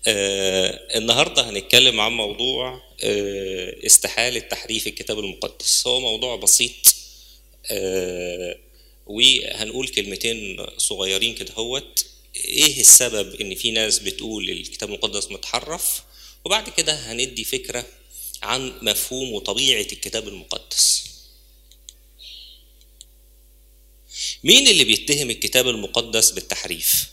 آه النهارده هنتكلم عن موضوع آه استحالة تحريف الكتاب المقدس هو موضوع بسيط آه وهنقول كلمتين صغيرين كده هوت ايه السبب ان في ناس بتقول الكتاب المقدس متحرف وبعد كده هندي فكرة عن مفهوم وطبيعة الكتاب المقدس مين اللي بيتهم الكتاب المقدس بالتحريف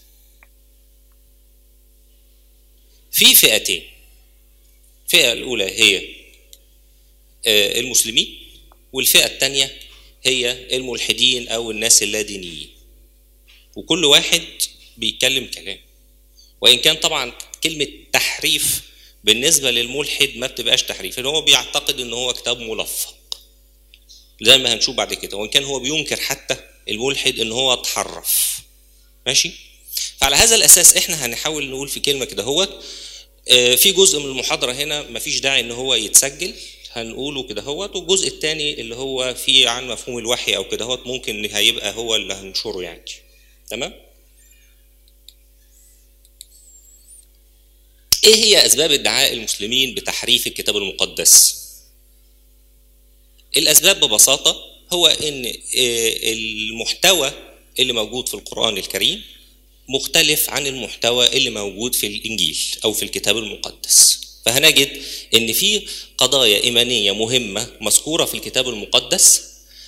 في فئتين الفئة الأولى هي المسلمين والفئة الثانية هي الملحدين أو الناس اللادينيين وكل واحد بيتكلم كلام وإن كان طبعا كلمة تحريف بالنسبة للملحد ما بتبقاش تحريف هو بيعتقد إن هو كتاب ملفق زي ما هنشوف بعد كده وإن كان هو بينكر حتى الملحد إن هو اتحرف ماشي فعلى هذا الأساس إحنا هنحاول نقول في كلمة كده هوت في جزء من المحاضرة هنا مفيش داعي إن هو يتسجل هنقوله كده هوت والجزء الثاني اللي هو فيه عن مفهوم الوحي أو كده هوت ممكن هيبقى هو اللي هنشره يعني تمام؟ ايه هي اسباب ادعاء المسلمين بتحريف الكتاب المقدس الاسباب ببساطه هو ان المحتوى اللي موجود في القران الكريم مختلف عن المحتوى اللي موجود في الانجيل او في الكتاب المقدس فهنجد ان في قضايا ايمانيه مهمه مذكوره في الكتاب المقدس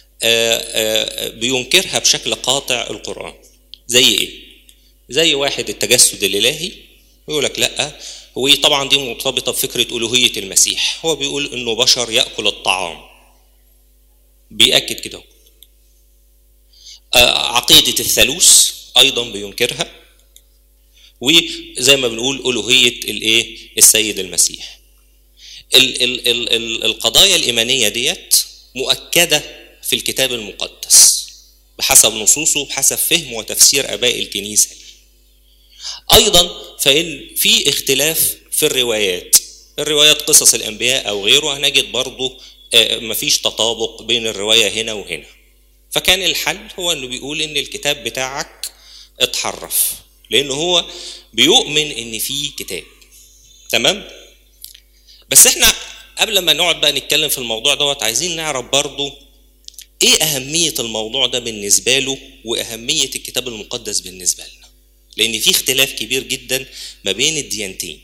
بينكرها بشكل قاطع القران زي ايه زي واحد التجسد الالهي يقول لك لا هو طبعا دي مرتبطة بفكرة ألوهية المسيح هو بيقول إنه بشر يأكل الطعام بيأكد كده عقيدة الثالوث أيضا بينكرها وزي ما بنقول ألوهية الإيه السيد المسيح ال ال ال ال القضايا الإيمانية ديت مؤكدة في الكتاب المقدس بحسب نصوصه بحسب فهم وتفسير آباء الكنيسة ايضا فان في اختلاف في الروايات الروايات قصص الانبياء او غيره هنجد برضه مفيش تطابق بين الروايه هنا وهنا فكان الحل هو انه بيقول ان الكتاب بتاعك اتحرف لان هو بيؤمن ان في كتاب تمام بس احنا قبل ما نقعد بقى نتكلم في الموضوع دوت عايزين نعرف برضه ايه اهميه الموضوع ده بالنسبه له واهميه الكتاب المقدس بالنسبه لنا لان في اختلاف كبير جدا ما بين الديانتين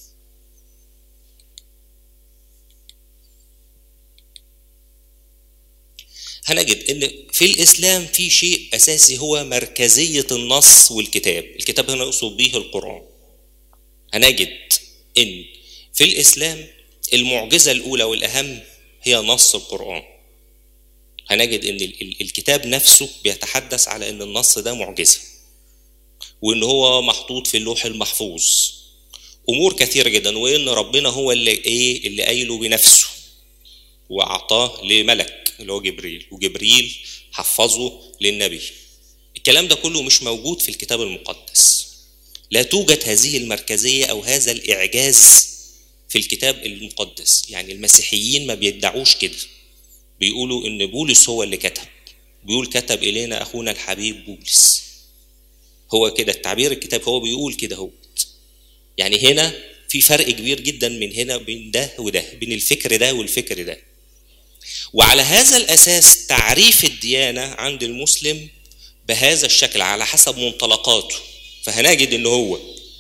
هنجد ان في الاسلام في شيء اساسي هو مركزيه النص والكتاب الكتاب هنا يقصد به القران هنجد ان في الاسلام المعجزه الاولى والاهم هي نص القران هنجد ان الكتاب نفسه بيتحدث على ان النص ده معجزه وان هو محطوط في اللوح المحفوظ امور كثيره جدا وان ربنا هو اللي ايه اللي قايله بنفسه واعطاه لملك اللي هو جبريل وجبريل حفظه للنبي الكلام ده كله مش موجود في الكتاب المقدس لا توجد هذه المركزيه او هذا الاعجاز في الكتاب المقدس يعني المسيحيين ما بيدعوش كده بيقولوا ان بولس هو اللي كتب بيقول كتب الينا اخونا الحبيب بولس هو كده التعبير الكتاب هو بيقول كده هو يعني هنا في فرق كبير جدا من هنا بين ده وده بين الفكر ده والفكر ده وعلى هذا الاساس تعريف الديانه عند المسلم بهذا الشكل على حسب منطلقاته فهنجد ان هو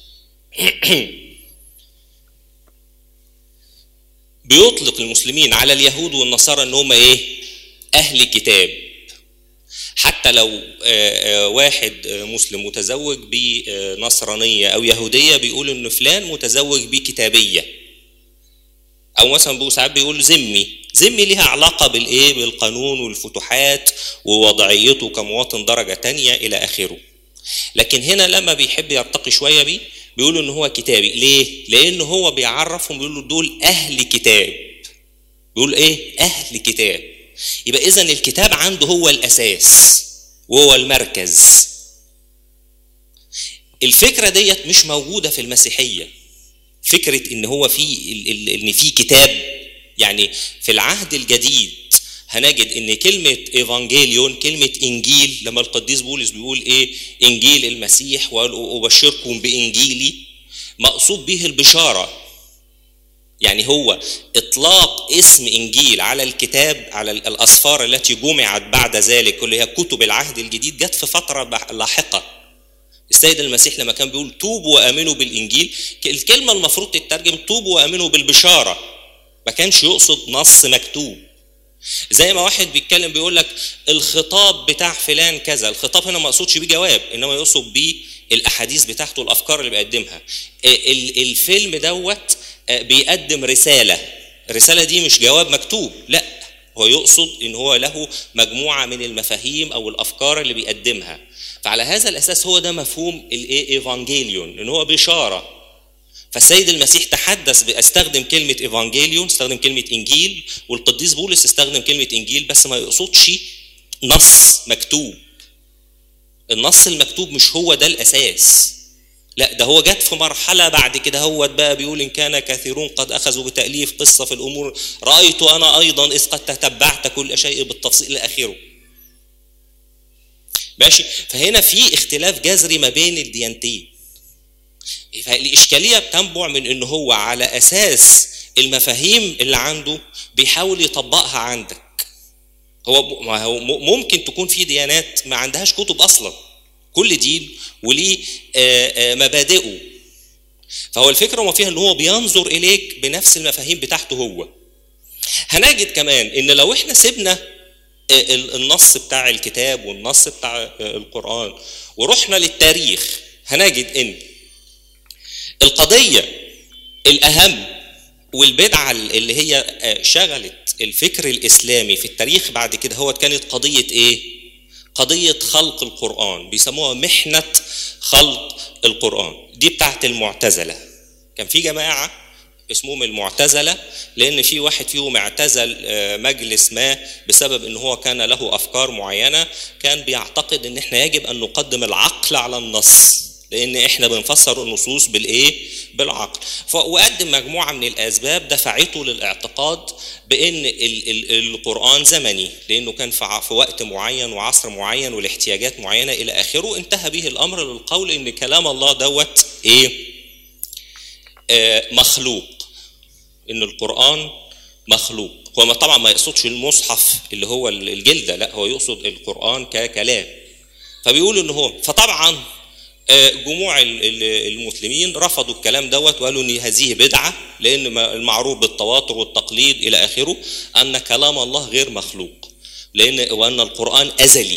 بيطلق المسلمين على اليهود والنصارى ان هم ايه اهل كتاب حتى لو واحد مسلم متزوج بنصرانية أو يهودية بيقول إن فلان متزوج بكتابية أو مثلا ساعات بيقول ذمي ذمي ليها علاقة بالإيه بالقانون والفتوحات ووضعيته كمواطن درجة تانية إلى آخره لكن هنا لما بيحب يرتقي شوية بيه بيقولوا إن هو كتابي ليه؟ لأن هو بيعرفهم بيقولوا دول أهل كتاب بيقول إيه؟ أهل كتاب يبقى اذا الكتاب عنده هو الاساس وهو المركز الفكره ديت مش موجوده في المسيحيه فكره ان هو في ان في كتاب يعني في العهد الجديد هنجد ان كلمه ايفانجيليون كلمه انجيل لما القديس بولس بيقول ايه انجيل المسيح وابشركم بانجيلي مقصود به البشاره يعني هو اطلاق اسم انجيل على الكتاب على الاسفار التي جمعت بعد ذلك اللي هي كتب العهد الجديد جت في فتره لاحقه السيد المسيح لما كان بيقول توبوا وامنوا بالانجيل الكلمه المفروض تترجم توبوا وامنوا بالبشاره ما كانش يقصد نص مكتوب زي ما واحد بيتكلم بيقول لك الخطاب بتاع فلان كذا الخطاب هنا ما يقصدش بيه جواب انما يقصد بيه الاحاديث بتاعته الافكار اللي بيقدمها الفيلم دوت آه، بيقدم رساله الرساله دي مش جواب مكتوب لا هو يقصد ان هو له مجموعه من المفاهيم او الافكار اللي بيقدمها فعلى هذا الاساس هو ده مفهوم الايه ايفانجيليون ان هو بشاره فالسيد المسيح تحدث استخدم كلمه ايفانجيليون استخدم كلمه انجيل والقديس بولس استخدم كلمه انجيل بس ما يقصدش نص مكتوب النص المكتوب مش هو ده الاساس لا ده هو جت في مرحلة بعد كده هو بقى بيقول إن كان كثيرون قد أخذوا بتأليف قصة في الأمور رأيت أنا أيضا إذ قد تتبعت كل شيء بالتفصيل إلى آخره ماشي فهنا في اختلاف جذري ما بين الديانتين فالإشكالية بتنبع من إن هو على أساس المفاهيم اللي عنده بيحاول يطبقها عندك هو ممكن تكون في ديانات ما عندهاش كتب أصلاً كل دين وليه آه، آه، مبادئه فهو الفكرة وما فيها ان هو بينظر اليك بنفس المفاهيم بتاعته هو هنجد كمان ان لو احنا سيبنا آه، النص بتاع الكتاب والنص بتاع القرآن ورحنا للتاريخ هنجد ان القضية الأهم والبدعة اللي هي شغلت الفكر الإسلامي في التاريخ بعد كده هو كانت قضية إيه؟ قضية خلق القرآن بيسموها محنة خلق القرآن دي بتاعت المعتزلة كان في جماعة اسمهم المعتزلة لأن في واحد فيهم اعتزل آه، مجلس ما بسبب أن هو كان له أفكار معينة كان بيعتقد أن احنا يجب أن نقدم العقل على النص لان احنا بنفسر النصوص بالايه بالعقل وقدم مجموعه من الاسباب دفعته للاعتقاد بان القران زمني لانه كان في وقت معين وعصر معين ولاحتياجات معينه الى اخره انتهى به الامر للقول ان كلام الله دوت ايه آه مخلوق ان القران مخلوق هو طبعا ما يقصدش المصحف اللي هو الجلده لا هو يقصد القران ككلام فبيقول ان هو فطبعا آه، جموع المسلمين رفضوا الكلام دوت وقالوا ان هذه بدعه لان المعروف بالتواتر والتقليد الى اخره ان كلام الله غير مخلوق لان وان القران ازلي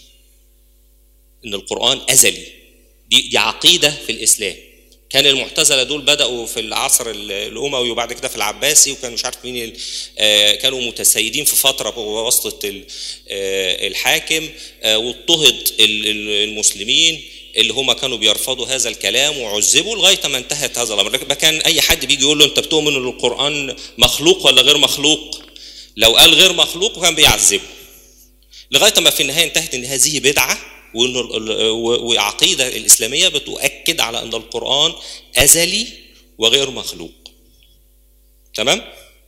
ان القران ازلي دي, دي عقيده في الاسلام كان المعتزله دول بداوا في العصر الاموي وبعد كده في العباسي وكان مش عارف مين آه، كانوا متسيدين في فتره بواسطه آه، الحاكم واضطهد المسلمين اللي هم كانوا بيرفضوا هذا الكلام وعذبوا لغايه ما انتهت هذا الامر لكن كان اي حد بيجي يقول له انت بتؤمن ان القران مخلوق ولا غير مخلوق لو قال غير مخلوق كان بيعذبه لغايه ما في النهايه انتهت ان هذه بدعه وان وعقيده الاسلاميه بتؤكد على ان القران ازلي وغير مخلوق تمام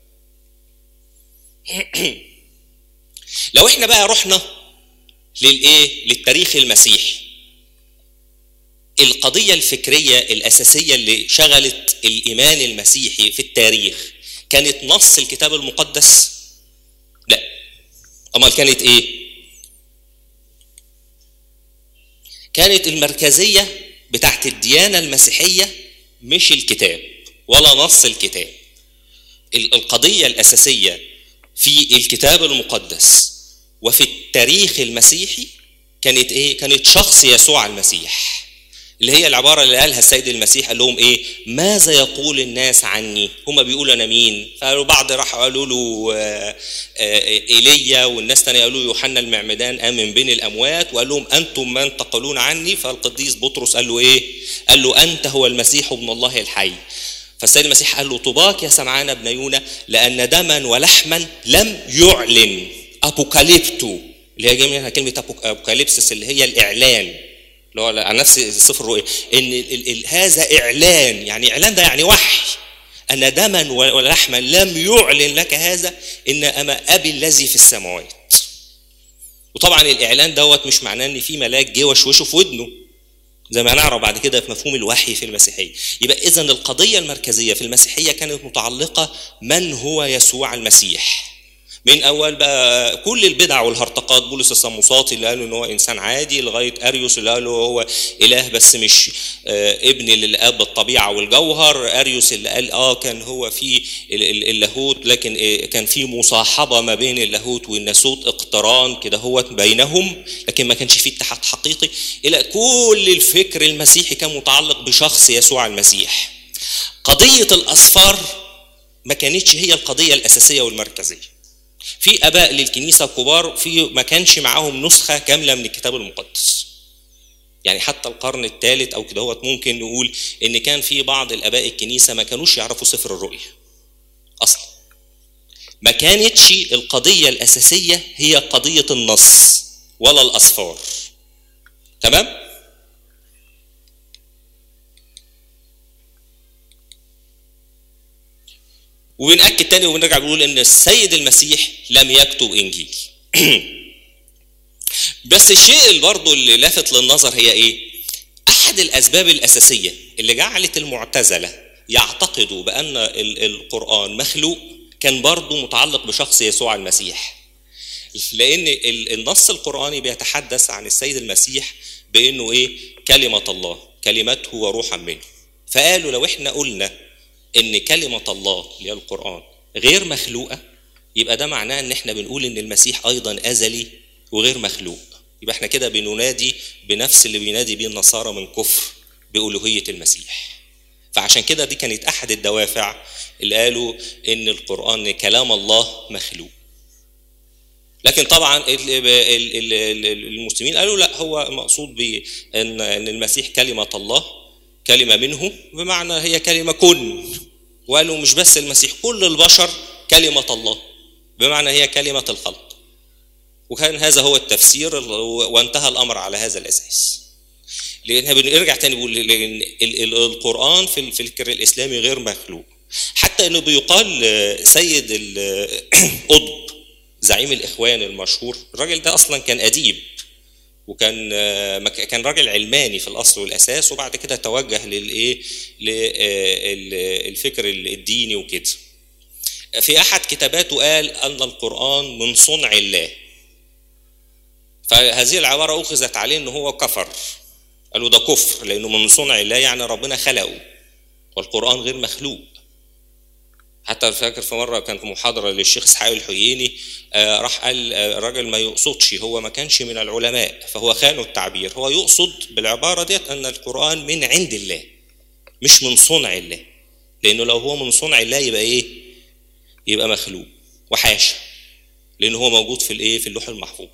لو احنا بقى رحنا للايه للتاريخ المسيحي القضية الفكرية الأساسية اللي شغلت الإيمان المسيحي في التاريخ كانت نص الكتاب المقدس؟ لا أمال كانت إيه؟ كانت المركزية بتاعت الديانة المسيحية مش الكتاب ولا نص الكتاب القضية الأساسية في الكتاب المقدس وفي التاريخ المسيحي كانت إيه؟ كانت شخص يسوع المسيح اللي هي العبارة اللي قالها السيد المسيح قال لهم إيه ماذا يقول الناس عني هم بيقولوا أنا مين فقالوا بعض راحوا قالوا له آه، آه، إيليا والناس تانية قالوا يوحنا المعمدان قام من بين الأموات وقال لهم أنتم من تقولون عني فالقديس بطرس قال له إيه قال له أنت هو المسيح ابن الله الحي فالسيد المسيح قال له طباك يا سمعان ابن يونا لأن دما ولحما لم يعلن أبوكاليبتو اللي هي جايه منها كلمة أبوكاليبسس اللي هي الإعلان اللي هو على نفس سفر الرؤيا ان ال ال هذا اعلان يعني اعلان ده يعني وحي ان دما ولحما لم يعلن لك هذا ان اما ابي الذي في السماوات وطبعا الاعلان دوت مش معناه ان في ملاك جه وشوشه في ودنه زي ما هنعرف بعد كده في مفهوم الوحي في المسيحيه يبقى اذا القضيه المركزيه في المسيحيه كانت متعلقه من هو يسوع المسيح من اول بقى كل البدع والهرطقات بولس الصموصاطي اللي قالوا ان هو انسان عادي لغايه اريوس اللي قالوا هو اله بس مش آه ابن للاب بالطبيعه والجوهر اريوس اللي قال اه كان هو في اللاهوت لكن آه كان في مصاحبه ما بين اللاهوت والناسوت اقتران كده هو بينهم لكن ما كانش في اتحاد حقيقي الى كل الفكر المسيحي كان متعلق بشخص يسوع المسيح قضيه الاصفار ما كانتش هي القضيه الاساسيه والمركزيه في اباء للكنيسه كبار في ما كانش معاهم نسخه كامله من الكتاب المقدس يعني حتى القرن الثالث او كده هو ممكن نقول ان كان في بعض الاباء الكنيسه ما كانوش يعرفوا سفر الرؤيا اصلا ما كانتش القضيه الاساسيه هي قضيه النص ولا الاصفار تمام وبنأكد تاني وبنرجع بنقول ان السيد المسيح لم يكتب انجيل بس الشيء اللي برضه اللي لافت للنظر هي ايه احد الاسباب الاساسيه اللي جعلت المعتزله يعتقدوا بان القران مخلوق كان برضه متعلق بشخص يسوع المسيح لان النص القراني بيتحدث عن السيد المسيح بانه ايه كلمه الله كلمته وروحا منه فقالوا لو احنا قلنا ان كلمه الله اللي هي القران غير مخلوقه يبقى ده معناه ان احنا بنقول ان المسيح ايضا ازلي وغير مخلوق يبقى احنا كده بننادي بنفس اللي بينادي بيه النصارى من كفر بالوهيه المسيح فعشان كده دي كانت احد الدوافع اللي قالوا ان القران كلام الله مخلوق لكن طبعا المسلمين قالوا لا هو مقصود بان ان المسيح كلمه الله كلمه منه بمعنى هي كلمه كن وقالوا مش بس المسيح كل البشر كلمه الله بمعنى هي كلمه الخلق وكان هذا هو التفسير وانتهى الامر على هذا الاساس لان بنرجع تاني بقول لان القران في الفكر الاسلامي غير مخلوق حتى انه بيقال سيد القطب زعيم الاخوان المشهور الراجل ده اصلا كان اديب وكان كان راجل علماني في الاصل والاساس وبعد كده توجه للايه للفكر الديني وكده في احد كتاباته قال ان القران من صنع الله فهذه العباره اخذت عليه ان هو كفر قالوا ده كفر لانه من صنع الله يعني ربنا خلقه والقران غير مخلوق حتى فاكر في مره كان في محاضره للشيخ اسحاق الحييني آه راح قال آه الراجل ما يقصدش هو ما كانش من العلماء فهو خانوا التعبير هو يقصد بالعباره ديت ان القران من عند الله مش من صنع الله لانه لو هو من صنع الله يبقى ايه يبقى مخلوق وحاشا لان هو موجود في الايه في اللوح المحفوظ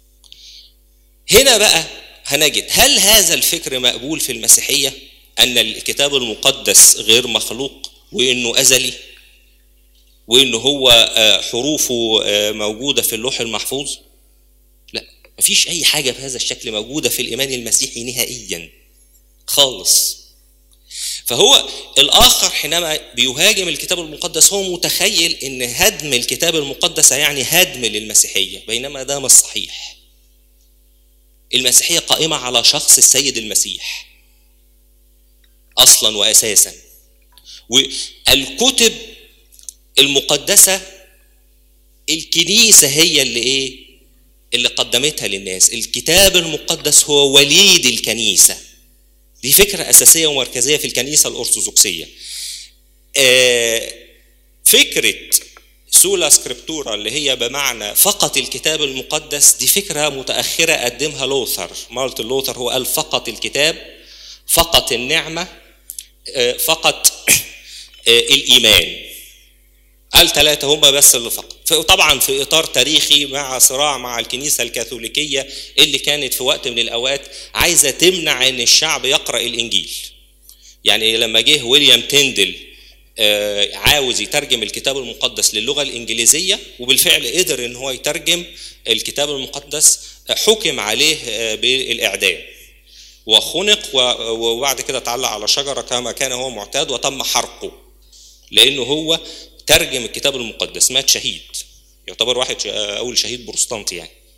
هنا بقى هنجد هل هذا الفكر مقبول في المسيحيه ان الكتاب المقدس غير مخلوق وانه ازلي وان هو حروفه موجوده في اللوح المحفوظ لا مفيش اي حاجه بهذا الشكل موجوده في الايمان المسيحي نهائيا خالص فهو الاخر حينما بيهاجم الكتاب المقدس هو متخيل ان هدم الكتاب المقدس يعني هدم للمسيحيه بينما ده مش صحيح المسيحيه قائمه على شخص السيد المسيح اصلا واساسا والكتب المقدسة الكنيسة هي اللي ايه اللي قدمتها للناس الكتاب المقدس هو وليد الكنيسة دي فكرة أساسية ومركزية في الكنيسة الأرثوذكسية آه فكرة سولا سكريبتورا اللي هي بمعنى فقط الكتاب المقدس دي فكرة متأخرة قدمها لوثر مارتن لوثر هو قال فقط الكتاب فقط النعمة آه فقط آه الإيمان قال ثلاثة هم بس اللي فقط طبعا في إطار تاريخي مع صراع مع الكنيسة الكاثوليكية اللي كانت في وقت من الأوقات عايزة تمنع أن الشعب يقرأ الإنجيل يعني لما جه ويليام تندل عاوز يترجم الكتاب المقدس للغة الإنجليزية وبالفعل قدر أن هو يترجم الكتاب المقدس حكم عليه بالإعدام وخنق وبعد كده تعلق على شجرة كما كان هو معتاد وتم حرقه لأنه هو ترجم الكتاب المقدس مات شهيد يعتبر واحد اول شهيد بروتستانتي يعني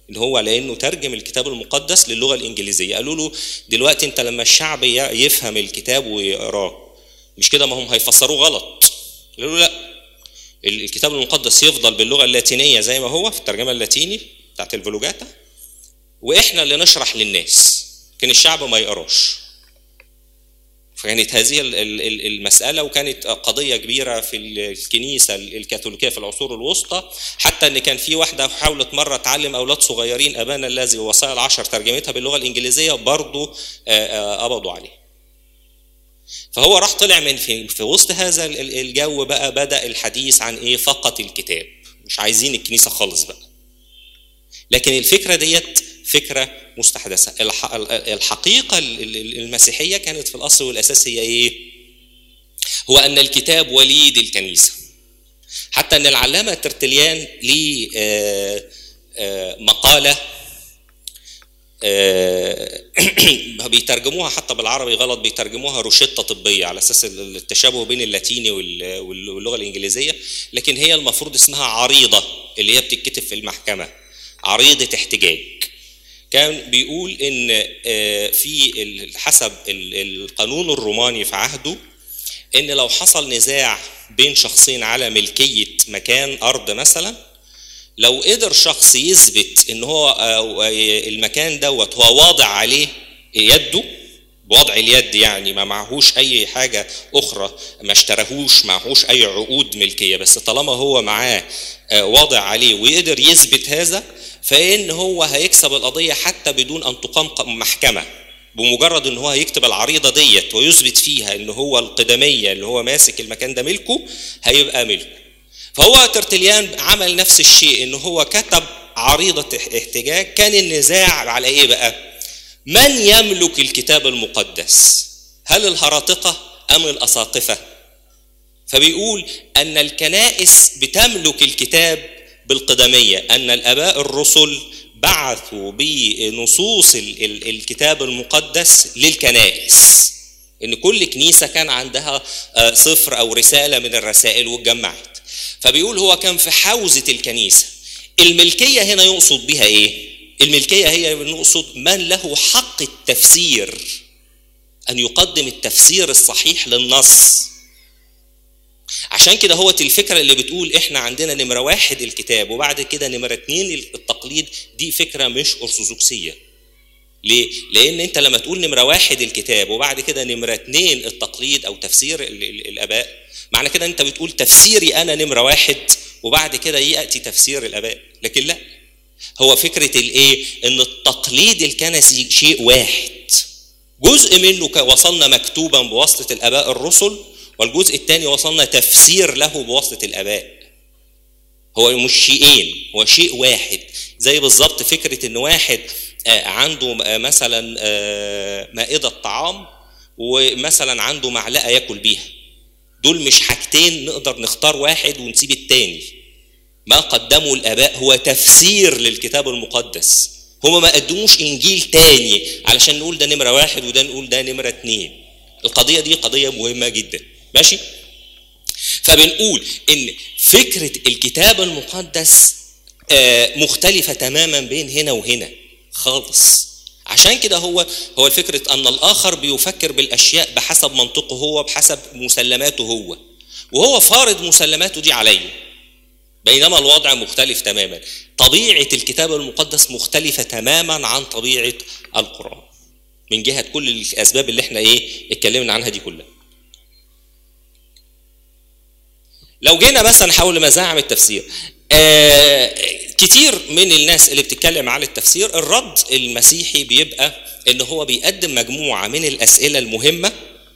ان هو لانه ترجم الكتاب المقدس للغه الانجليزيه قالوا له دلوقتي انت لما الشعب يفهم الكتاب ويقراه مش كده ما هم هيفسروه غلط قالوا له لا الكتاب المقدس يفضل باللغه اللاتينيه زي ما هو في الترجمه اللاتيني بتاعت الفولوجاتا واحنا اللي نشرح للناس لكن الشعب ما يقراش فكانت هذه المسألة وكانت قضية كبيرة في الكنيسة الكاثوليكية في العصور الوسطى حتى إن كان في واحدة حاولت مرة تعلم أولاد صغيرين أبانا الذي ووصايا العشر ترجمتها باللغة الإنجليزية برضه قبضوا عليه فهو راح طلع من في, في وسط هذا الجو بقى بدأ الحديث عن إيه فقط الكتاب مش عايزين الكنيسة خالص بقى لكن الفكرة ديت فكرة مستحدثة الحقيقة المسيحية كانت في الأصل والأساس هي إيه؟ هو أن الكتاب وليد الكنيسة حتى أن العلامة ترتليان ليه مقالة بيترجموها حتى بالعربي غلط بيترجموها روشتة طبية على أساس التشابه بين اللاتيني واللغة الإنجليزية لكن هي المفروض اسمها عريضة اللي هي بتتكتب في المحكمة عريضة احتجاج كان بيقول ان في حسب القانون الروماني في عهده ان لو حصل نزاع بين شخصين على ملكيه مكان ارض مثلا لو قدر شخص يثبت ان هو المكان دوت هو واضع عليه يده بوضع اليد يعني ما معهوش اي حاجه اخرى ما اشتراهوش معهوش اي عقود ملكيه بس طالما هو معاه واضع عليه ويقدر يثبت هذا فان هو هيكسب القضيه حتى بدون ان تقام محكمه بمجرد ان هو هيكتب العريضه ديت ويثبت فيها ان هو القدميه اللي هو ماسك المكان ده ملكه هيبقى ملكه فهو ترتليان عمل نفس الشيء ان هو كتب عريضه احتجاج كان النزاع على ايه بقى من يملك الكتاب المقدس هل الهراطقه ام الاساقفه فبيقول ان الكنائس بتملك الكتاب بالقدميه ان الاباء الرسل بعثوا بنصوص الكتاب المقدس للكنائس ان كل كنيسه كان عندها صفر او رساله من الرسائل واتجمعت فبيقول هو كان في حوزه الكنيسه الملكيه هنا يقصد بها ايه الملكيه هي نقصد من له حق التفسير ان يقدم التفسير الصحيح للنص عشان كده هو الفكرة اللي بتقول احنا عندنا نمرة واحد الكتاب وبعد كده نمرة اتنين التقليد دي فكرة مش أرثوذكسية ليه؟ لأن أنت لما تقول نمرة واحد الكتاب وبعد كده نمرة اتنين التقليد أو تفسير الآباء معنى كده أنت بتقول تفسيري أنا نمرة واحد وبعد كده يأتي تفسير الآباء لكن لا هو فكرة الإيه؟ إن التقليد الكنسي شيء واحد جزء منه وصلنا مكتوبا بواسطة الآباء الرسل والجزء الثاني وصلنا تفسير له بواسطة الآباء هو مش شيئين هو شيء واحد زي بالظبط فكرة إن واحد عنده مثلا مائدة طعام ومثلا عنده معلقة ياكل بيها دول مش حاجتين نقدر نختار واحد ونسيب التاني ما قدمه الآباء هو تفسير للكتاب المقدس هما ما قدموش إنجيل تاني علشان نقول ده نمرة واحد وده نقول ده نمرة اتنين القضية دي قضية مهمة جدا ماشي فبنقول ان فكره الكتاب المقدس مختلفه تماما بين هنا وهنا خالص عشان كده هو هو الفكرة أن الآخر بيفكر بالأشياء بحسب منطقه هو بحسب مسلماته هو وهو فارض مسلماته دي عليه بينما الوضع مختلف تماما طبيعة الكتاب المقدس مختلفة تماما عن طبيعة القرآن من جهة كل الأسباب اللي احنا ايه اتكلمنا عنها دي كلها لو جينا مثلا حول مزاعم التفسير آه كتير من الناس اللي بتتكلم عن التفسير الرد المسيحي بيبقى ان هو بيقدم مجموعه من الاسئله المهمه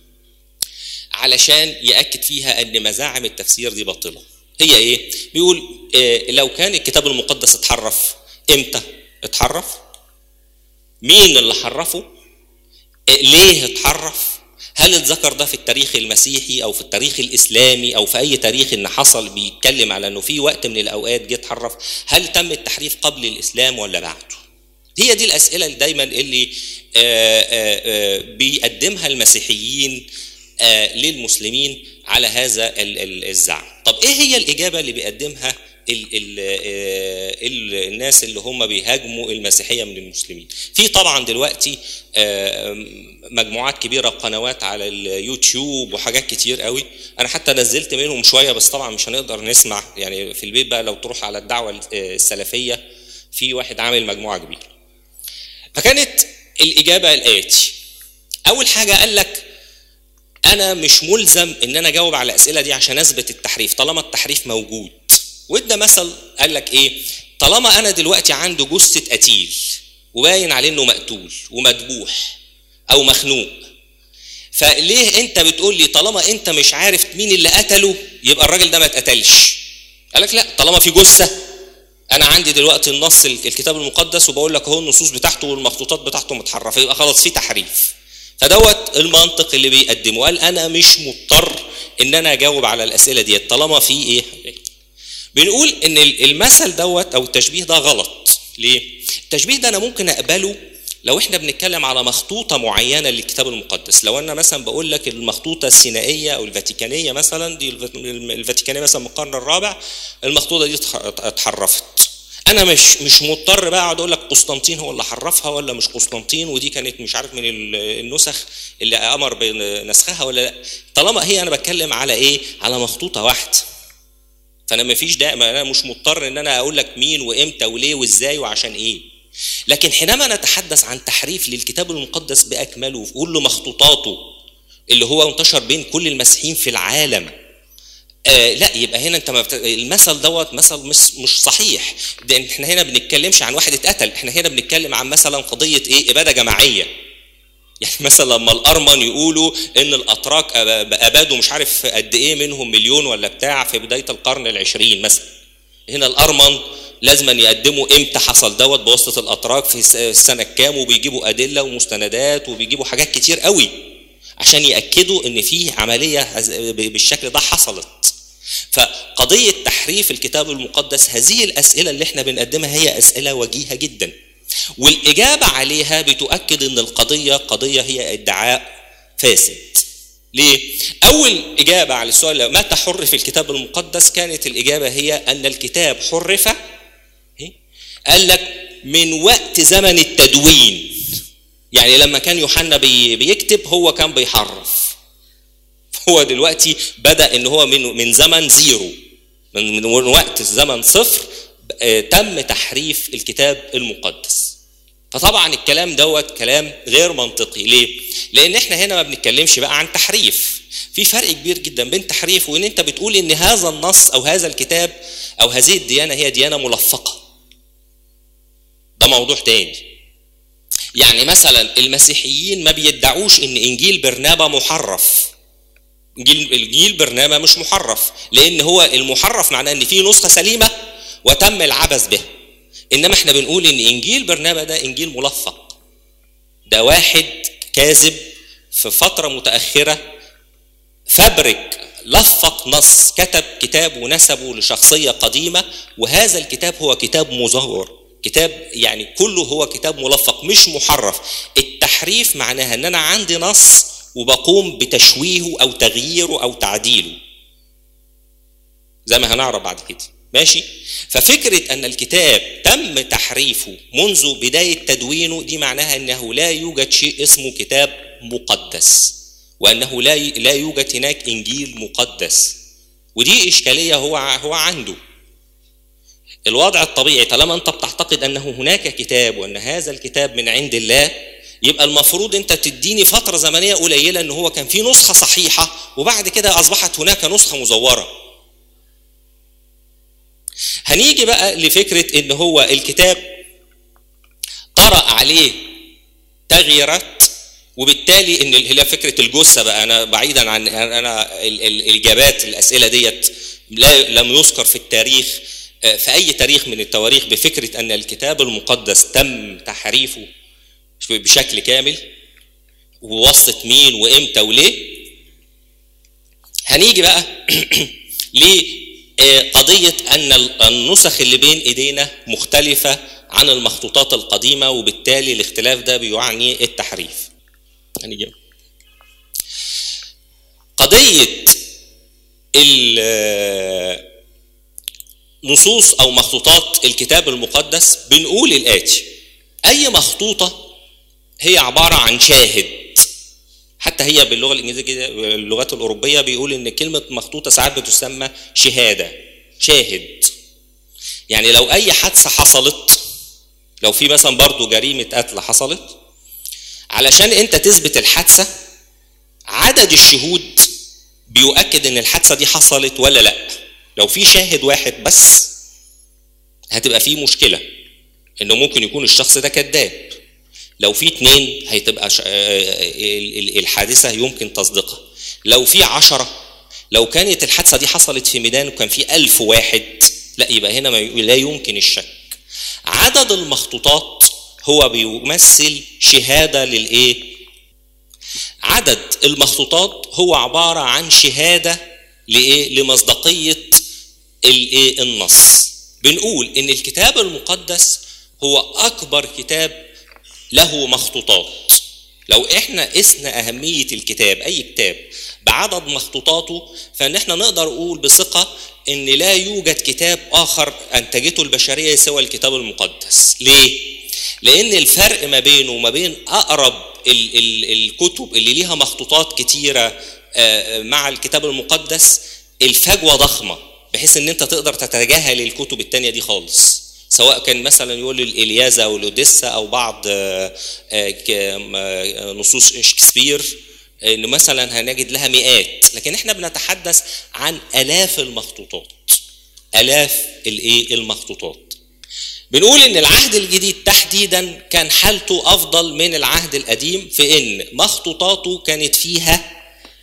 علشان ياكد فيها ان مزاعم التفسير دي باطله هي ايه بيقول آه لو كان الكتاب المقدس اتحرف امتى اتحرف مين اللي حرفه آه ليه اتحرف هل اتذكر ده في التاريخ المسيحي او في التاريخ الاسلامي او في اي تاريخ ان حصل بيتكلم على انه في وقت من الاوقات جه اتحرف هل تم التحريف قبل الاسلام ولا بعده هي دي الاسئله اللي دايما اللي آآ آآ بيقدمها المسيحيين للمسلمين على هذا الزعم طب ايه هي الاجابه اللي بيقدمها ال ال ال الناس اللي هم بيهاجموا المسيحيه من المسلمين. في طبعا دلوقتي مجموعات كبيره قنوات على اليوتيوب وحاجات كتير قوي انا حتى نزلت منهم شويه بس طبعا مش هنقدر نسمع يعني في البيت بقى لو تروح على الدعوه السلفيه في واحد عامل مجموعه كبيره. فكانت الاجابه الاتي اول حاجه قال لك انا مش ملزم ان انا اجاوب على الاسئله دي عشان اثبت التحريف طالما التحريف موجود وادى مثل قال لك ايه طالما انا دلوقتي عنده جثه قتيل وباين عليه انه مقتول ومذبوح او مخنوق فليه انت بتقول لي طالما انت مش عارف مين اللي قتله يبقى الراجل ده ما اتقتلش قال لك لا طالما في جثه انا عندي دلوقتي النص الكتاب المقدس وبقول لك اهو النصوص بتاعته والمخطوطات بتاعته متحرفه يبقى خلاص في تحريف فدوت المنطق اللي بيقدمه قال انا مش مضطر ان انا اجاوب على الاسئله ديت طالما في ايه بنقول ان المثل دوت او التشبيه ده غلط ليه التشبيه ده انا ممكن اقبله لو احنا بنتكلم على مخطوطة معينة للكتاب المقدس لو انا مثلا بقول لك المخطوطة السينائية او الفاتيكانية مثلا دي الفاتيكانية مثلا من القرن الرابع المخطوطة دي اتحرفت انا مش مش مضطر بقى اقعد اقول لك قسطنطين هو اللي حرفها ولا مش قسطنطين ودي كانت مش عارف من النسخ اللي امر بنسخها ولا لا طالما هي انا بتكلم على ايه على مخطوطه واحده فانا ما فيش دائما انا مش مضطر ان انا اقول لك مين وامتى وليه وازاي وعشان ايه لكن حينما نتحدث عن تحريف للكتاب المقدس باكمله وفي كل مخطوطاته اللي هو انتشر بين كل المسيحيين في العالم آه لا يبقى هنا انت بت... المثل دوت مثل مش مش صحيح ده احنا هنا بنتكلمش عن واحد اتقتل احنا هنا بنتكلم عن مثلا قضيه ايه اباده جماعيه يعني مثلا لما الارمن يقولوا ان الاتراك ابادوا مش عارف قد ايه منهم مليون ولا بتاع في بدايه القرن العشرين مثلا هنا الارمن لازما يقدموا امتى حصل دوت بواسطه الاتراك في السنه كام وبيجيبوا ادله ومستندات وبيجيبوا حاجات كتير قوي عشان ياكدوا ان في عمليه بالشكل ده حصلت فقضيه تحريف الكتاب المقدس هذه الاسئله اللي احنا بنقدمها هي اسئله وجيهه جدا والاجابه عليها بتؤكد ان القضيه قضيه هي ادعاء فاسد ليه؟ أول إجابة على السؤال متى حرف الكتاب المقدس كانت الإجابة هي أن الكتاب حرف قال لك من وقت زمن التدوين يعني لما كان يوحنا بيكتب هو كان بيحرف هو دلوقتي بدا ان هو من من زمن زيرو من, من وقت الزمن صفر تم تحريف الكتاب المقدس فطبعا الكلام دوت كلام غير منطقي ليه لان احنا هنا ما بنتكلمش بقى عن تحريف في فرق كبير جدا بين تحريف وان انت بتقول ان هذا النص او هذا الكتاب او هذه الديانه هي ديانه ملفقه ده موضوع تاني يعني مثلا المسيحيين ما بيدعوش ان انجيل برنابا محرف انجيل انجيل برنابا مش محرف لان هو المحرف معناه ان في نسخه سليمه وتم العبث بها انما احنا بنقول ان انجيل برنابا ده انجيل ملفق ده واحد كاذب في فتره متاخره فبرك لفق نص كتب كتاب ونسبه لشخصيه قديمه وهذا الكتاب هو كتاب مزور كتاب يعني كله هو كتاب ملفق مش محرف التحريف معناها ان انا عندي نص وبقوم بتشويهه او تغييره او تعديله زي ما هنعرف بعد كده ماشي ففكرة أن الكتاب تم تحريفه منذ بداية تدوينه دي معناها أنه لا يوجد شيء اسمه كتاب مقدس وأنه لا لا يوجد هناك إنجيل مقدس ودي إشكالية هو هو عنده الوضع الطبيعي طالما أنت بتعتقد أنه هناك كتاب وأن هذا الكتاب من عند الله يبقى المفروض أنت تديني فترة زمنية قليلة أن هو كان في نسخة صحيحة وبعد كده أصبحت هناك نسخة مزورة هنيجي بقى لفكرة ان هو الكتاب طرأ عليه تغييرات وبالتالي ان هي فكرة الجثة بقى انا بعيدا عن انا الاجابات الاسئلة ديت لا لم يذكر في التاريخ في اي تاريخ من التواريخ بفكرة ان الكتاب المقدس تم تحريفه بشكل كامل وواسطة مين وامتى وليه هنيجي بقى ليه قضية أن النسخ اللي بين إيدينا مختلفة عن المخطوطات القديمة وبالتالي الاختلاف ده بيعني التحريف هنيجي قضية نصوص او مخطوطات الكتاب المقدس بنقول الاتي اي مخطوطه هي عباره عن شاهد حتى هي باللغه الانجليزيه اللغات الاوروبيه بيقول ان كلمه مخطوطه ساعات بتسمى شهاده شاهد يعني لو اي حادثه حصلت لو في مثلا برضو جريمه قتل حصلت علشان انت تثبت الحادثه عدد الشهود بيؤكد ان الحادثه دي حصلت ولا لا لو في شاهد واحد بس هتبقى في مشكله انه ممكن يكون الشخص ده كذاب لو في اتنين هتبقى ش... الحادثه يمكن تصديقها لو في عشرة لو كانت الحادثه دي حصلت في ميدان وكان في ألف واحد لا يبقى هنا ما لا يمكن الشك عدد المخطوطات هو بيمثل شهاده للايه عدد المخطوطات هو عباره عن شهاده لايه لمصداقيه الايه النص بنقول ان الكتاب المقدس هو اكبر كتاب له مخطوطات لو احنا قسنا اهميه الكتاب اي كتاب بعدد مخطوطاته فان احنا نقدر نقول بثقه ان لا يوجد كتاب اخر انتجته البشريه سوى الكتاب المقدس ليه لان الفرق ما بينه وما بين اقرب ال ال الكتب اللي ليها مخطوطات كتيره مع الكتاب المقدس الفجوه ضخمه بحيث ان انت تقدر تتجاهل الكتب التانية دي خالص سواء كان مثلا يقول الإلياذة أو الأوديسا أو بعض نصوص شكسبير إنه مثلا هنجد لها مئات لكن احنا بنتحدث عن آلاف المخطوطات آلاف الإيه المخطوطات بنقول إن العهد الجديد تحديدا كان حالته أفضل من العهد القديم في إن مخطوطاته كانت فيها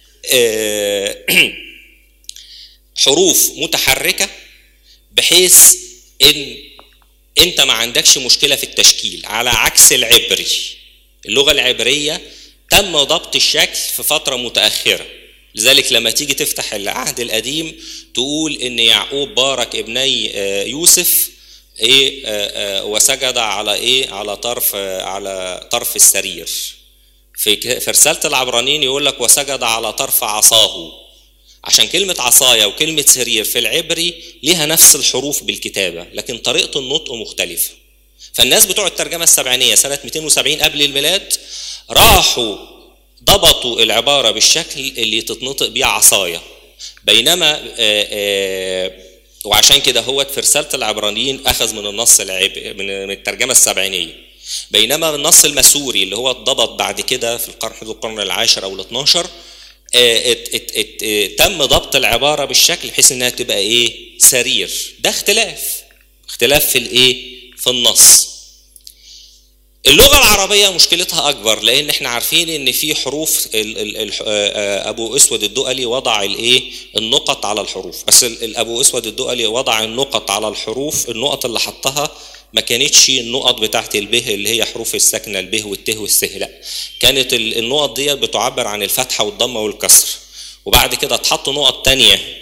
حروف متحركة بحيث إن انت ما عندكش مشكله في التشكيل على عكس العبري اللغه العبريه تم ضبط الشكل في فتره متاخره لذلك لما تيجي تفتح العهد القديم تقول ان يعقوب بارك ابني يوسف ايه وسجد على ايه على طرف على طرف السرير في في رساله العبرانيين يقول لك وسجد على طرف عصاه عشان كلمة عصاية وكلمة سرير في العبري ليها نفس الحروف بالكتابة لكن طريقة النطق مختلفة فالناس بتوع الترجمة السبعينية سنة 270 قبل الميلاد راحوا ضبطوا العبارة بالشكل اللي تتنطق بيه عصاية بينما آآ آآ وعشان كده هو في رسالة العبرانيين أخذ من النص العب من الترجمة السبعينية بينما النص المسوري اللي هو اتضبط بعد كده في القرن القرن العاشر أو ال 12 ات ات ات تم ضبط العباره بالشكل بحيث انها تبقى ايه سرير ده اختلاف اختلاف في الايه في النص اللغه العربيه مشكلتها اكبر لان احنا عارفين ان في حروف ال ال ال ابو اسود الدؤلي وضع الايه النقط على الحروف بس ابو اسود الدؤلي وضع النقط على الحروف النقط اللي حطها ما كانتش النقط بتاعت البه اللي هي حروف الساكنه البه والته والسه لا كانت النقط دي بتعبر عن الفتحه والضمه والكسر وبعد كده اتحط نقط تانية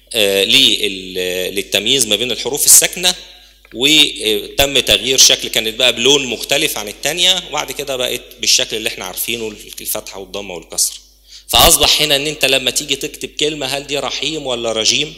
للتمييز ما بين الحروف الساكنه وتم تغيير شكل كانت بقى بلون مختلف عن التانية وبعد كده بقت بالشكل اللي احنا عارفينه الفتحه والضمه والكسر فاصبح هنا ان انت لما تيجي تكتب كلمه هل دي رحيم ولا رجيم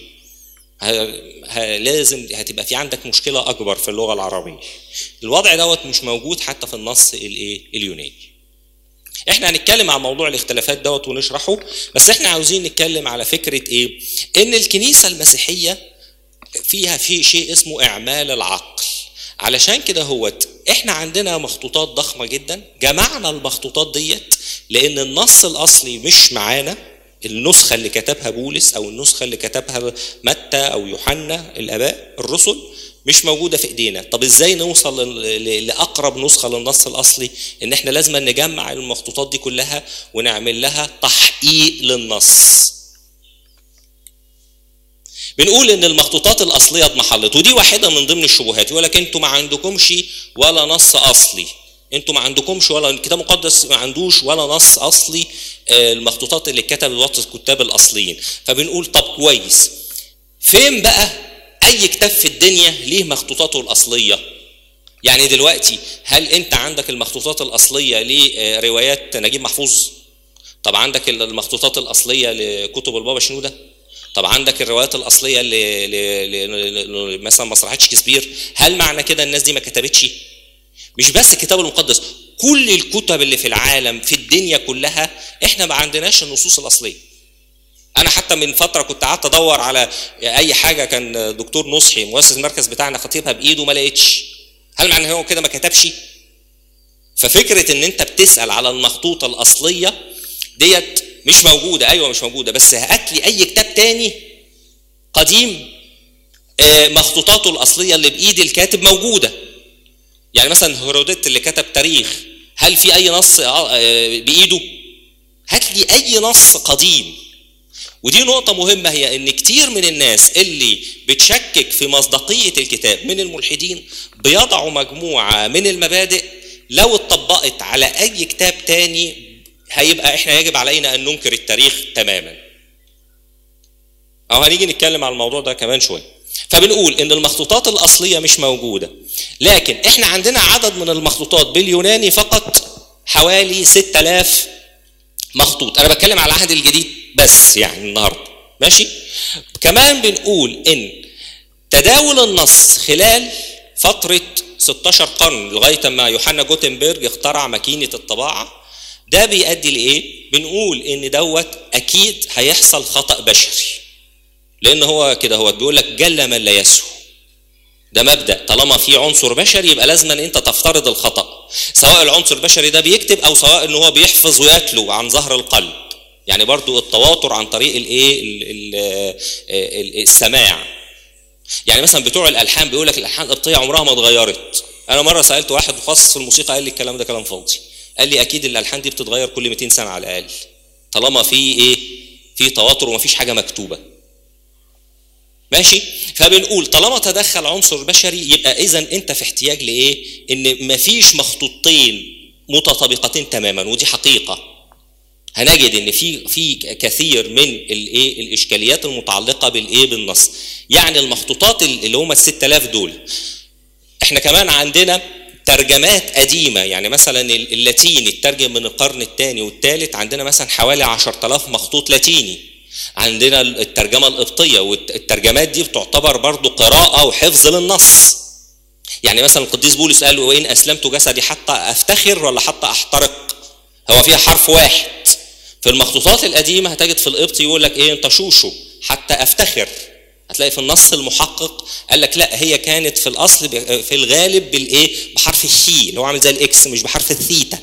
لازم هتبقى في عندك مشكله اكبر في اللغه العربيه الوضع دوت مش موجود حتى في النص الايه اليوناني احنا هنتكلم عن موضوع الاختلافات دوت ونشرحه بس احنا عاوزين نتكلم على فكره ايه ان الكنيسه المسيحيه فيها في شيء اسمه اعمال العقل علشان كده هوت احنا عندنا مخطوطات ضخمه جدا جمعنا المخطوطات ديت لان النص الاصلي مش معانا النسخه اللي كتبها بولس او النسخه اللي كتبها متى او يوحنا الاباء الرسل مش موجوده في ايدينا طب ازاي نوصل لاقرب نسخه للنص الاصلي ان احنا لازم نجمع المخطوطات دي كلها ونعمل لها تحقيق للنص بنقول ان المخطوطات الاصليه اضمحلت ودي واحده من ضمن الشبهات يقول لك انتوا ما عندكمش ولا نص اصلي انتوا ما عندكمش ولا الكتاب المقدس ما عندوش ولا نص اصلي المخطوطات اللي اتكتبت وسط الكتاب الاصليين فبنقول طب كويس فين بقى اي كتاب في الدنيا ليه مخطوطاته الاصليه يعني دلوقتي هل انت عندك المخطوطات الاصليه لروايات نجيب محفوظ طب عندك المخطوطات الاصليه لكتب البابا شنوده طب عندك الروايات الاصليه اللي, اللي مثلا مسرحيه شكسبير هل معنى كده الناس دي ما كتبتش مش بس الكتاب المقدس كل الكتب اللي في العالم في الدنيا كلها احنا ما عندناش النصوص الاصليه انا حتى من فتره كنت قعدت ادور على اي حاجه كان دكتور نصحي مؤسس المركز بتاعنا خطيبها بايده ما لقيتش هل معنى هو كده ما كتبش ففكره ان انت بتسال على المخطوطه الاصليه ديت مش موجوده ايوه مش موجوده بس هات لي اي كتاب تاني قديم آه، مخطوطاته الاصليه اللي بايد الكاتب موجوده يعني مثلا هيروديت اللي كتب تاريخ هل في اي نص آه، آه، بايده هات لي اي نص قديم ودي نقطة مهمة هي إن كتير من الناس اللي بتشكك في مصداقية الكتاب من الملحدين بيضعوا مجموعة من المبادئ لو اتطبقت على أي كتاب تاني هيبقى إحنا يجب علينا أن ننكر التاريخ تماما. أو هنيجي نتكلم على الموضوع ده كمان شوية. فبنقول إن المخطوطات الأصلية مش موجودة. لكن إحنا عندنا عدد من المخطوطات باليوناني فقط حوالي 6000 مخطوط، أنا بتكلم على العهد الجديد بس يعني النهارده ماشي كمان بنقول ان تداول النص خلال فتره 16 قرن لغايه ما يوحنا جوتنبرج اخترع ماكينه الطباعه ده بيؤدي لايه؟ بنقول ان دوت اكيد هيحصل خطا بشري لان هو كده هو بيقول لك جل من لا يسهو ده مبدا طالما في عنصر بشري يبقى لازم ان انت تفترض الخطا سواء العنصر البشري ده بيكتب او سواء ان هو بيحفظ ويتلو عن ظهر القلب يعني برضو التواتر عن طريق الايه السماع يعني مثلا بتوع الالحان بيقول لك الالحان القبطيه عمرها ما اتغيرت انا مره سالت واحد متخصص في الموسيقى قال لي الكلام ده كلام فاضي قال لي اكيد الالحان دي بتتغير كل 200 سنه على الاقل طالما في ايه في تواتر ومفيش حاجه مكتوبه ماشي فبنقول طالما تدخل عنصر بشري يبقى اذا انت في احتياج لايه ان مفيش مخطوطين متطابقتين تماما ودي حقيقه هنجد ان في في كثير من الايه الاشكاليات المتعلقه بالايه بالنص يعني المخطوطات اللي هم ال 6000 دول احنا كمان عندنا ترجمات قديمة يعني مثلا اللاتيني اترجم من القرن الثاني والثالث عندنا مثلا حوالي 10000 مخطوط لاتيني عندنا الترجمة القبطية والترجمات دي بتعتبر برضو قراءة وحفظ للنص يعني مثلا القديس بولس قال وإن أسلمت جسدي حتى أفتخر ولا حتى أحترق هو فيها حرف واحد في المخطوطات القديمة هتجد في القبط يقول لك ايه انت شوشو حتى افتخر هتلاقي في النص المحقق قال لك لا هي كانت في الاصل في الغالب بالايه بحرف الشي اللي هو عامل زي الاكس مش بحرف الثيتا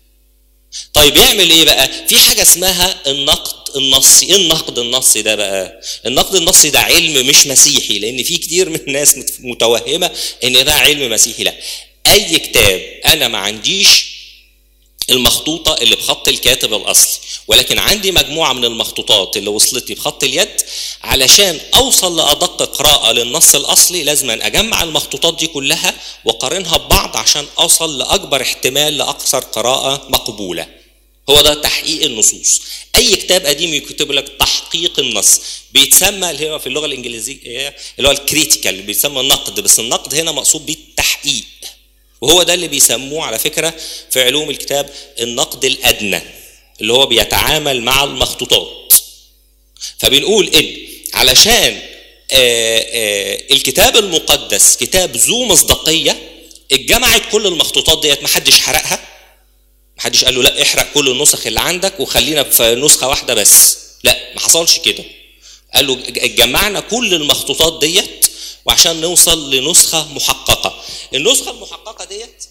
طيب يعمل ايه بقى في حاجه اسمها النقد النصي ايه النقد النصي ده بقى النقد النصي ده علم مش مسيحي لان في كتير من الناس متوهمه ان ده علم مسيحي لا اي كتاب انا ما عنديش المخطوطة اللي بخط الكاتب الأصلي ولكن عندي مجموعة من المخطوطات اللي وصلت لي بخط اليد علشان أوصل لأدق قراءة للنص الأصلي لازم أن أجمع المخطوطات دي كلها وقارنها ببعض عشان أوصل لأكبر احتمال لأكثر قراءة مقبولة هو ده تحقيق النصوص اي كتاب قديم يكتب لك تحقيق النص بيتسمى اللي هو في اللغه الانجليزيه اللي هو الكريتيكال بيتسمى النقد بس النقد هنا مقصود بيه التحقيق وهو ده اللي بيسموه على فكرة في علوم الكتاب النقد الأدنى اللي هو بيتعامل مع المخطوطات فبنقول إن علشان آآ آآ الكتاب المقدس كتاب ذو مصداقية اتجمعت كل المخطوطات ديت محدش حرقها محدش قال له لا احرق كل النسخ اللي عندك وخلينا في نسخة واحدة بس لا ما حصلش كده قال له اتجمعنا كل المخطوطات ديت وعشان نوصل لنسخة محققة النسخة المحققة ديت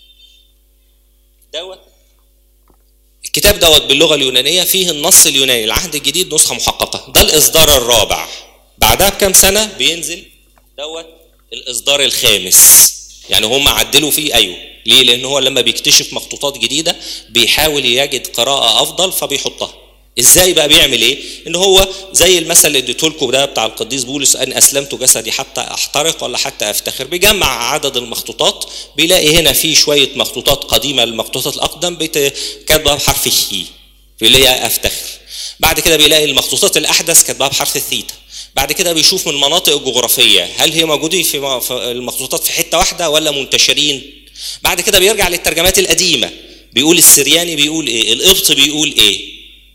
دوت الكتاب دوت باللغة اليونانية فيه النص اليوناني العهد الجديد نسخة محققة ده الإصدار الرابع بعدها بكام سنة بينزل دوت الإصدار الخامس يعني هم عدلوا فيه أيوه ليه؟ لأن هو لما بيكتشف مخطوطات جديدة بيحاول يجد قراءة أفضل فبيحطها ازاي بقى بيعمل ايه ان هو زي المثل اللي اديته لكم ده بتاع القديس بولس ان اسلمت جسدي حتى احترق ولا حتى افتخر بيجمع عدد المخطوطات بيلاقي هنا في شويه مخطوطات قديمه المخطوطات الاقدم كاتبه بحرف الشي بيلاقي افتخر بعد كده بيلاقي المخطوطات الاحدث كاتبها بحرف الثيتا بعد كده بيشوف من المناطق الجغرافيه هل هي موجودين في المخطوطات في حته واحده ولا منتشرين بعد كده بيرجع للترجمات القديمه بيقول السرياني بيقول ايه القبط بيقول ايه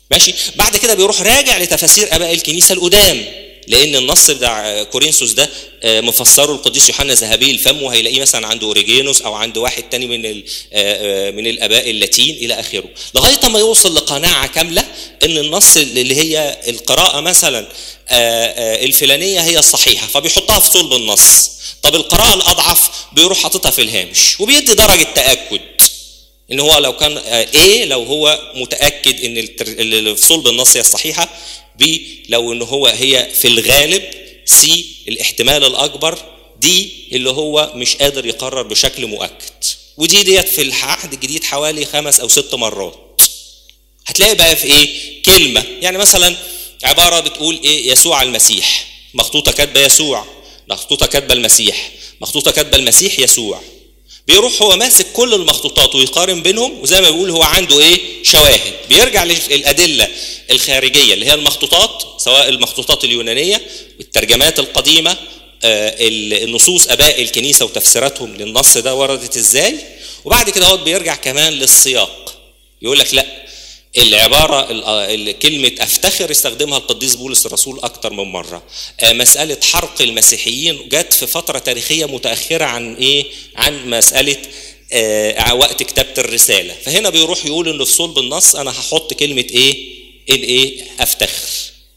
ماشي بعد كده بيروح راجع لتفاسير اباء الكنيسه القدام لان النص بتاع كورنثوس ده آه، مفسره القديس يوحنا ذهبي الفم وهيلاقيه مثلا عند اوريجينوس او عند واحد تاني من ال- آه، آه، من الاباء اللاتين الى اخره لغايه ما يوصل لقناعه كامله ان النص اللي هي القراءه مثلا آه، آه، الفلانيه هي الصحيحه فبيحطها في صلب النص طب القراءه الاضعف بيروح حاططها في الهامش وبيدي درجه تاكد ان هو لو كان ايه لو هو متاكد ان التر- اللي في صلب النص هي الصحيحه ب لو ان هو هي في الغالب سي الاحتمال الاكبر دي اللي هو مش قادر يقرر بشكل مؤكد ودي ديت في العهد الجديد حوالي خمس او ست مرات هتلاقي بقى في ايه كلمه يعني مثلا عباره بتقول ايه يسوع المسيح مخطوطه كاتبه يسوع مخطوطه كاتبه المسيح مخطوطه كاتبه المسيح يسوع بيروح هو ماسك كل المخطوطات ويقارن بينهم وزي ما بيقول هو عنده ايه شواهد بيرجع للادله الخارجيه اللي هي المخطوطات سواء المخطوطات اليونانيه والترجمات القديمه آه، النصوص اباء الكنيسه وتفسيراتهم للنص ده وردت ازاي وبعد كده هو بيرجع كمان للسياق يقول لك لا العبارة ال- ال- كلمة أفتخر استخدمها القديس بولس الرسول أكتر من مرة آه، مسألة حرق المسيحيين جت في فترة تاريخية متأخرة عن إيه عن مسألة آه، وقت كتابة الرسالة فهنا بيروح يقول إنه في صلب النص أنا هحط كلمة إيه الإيه أفتخر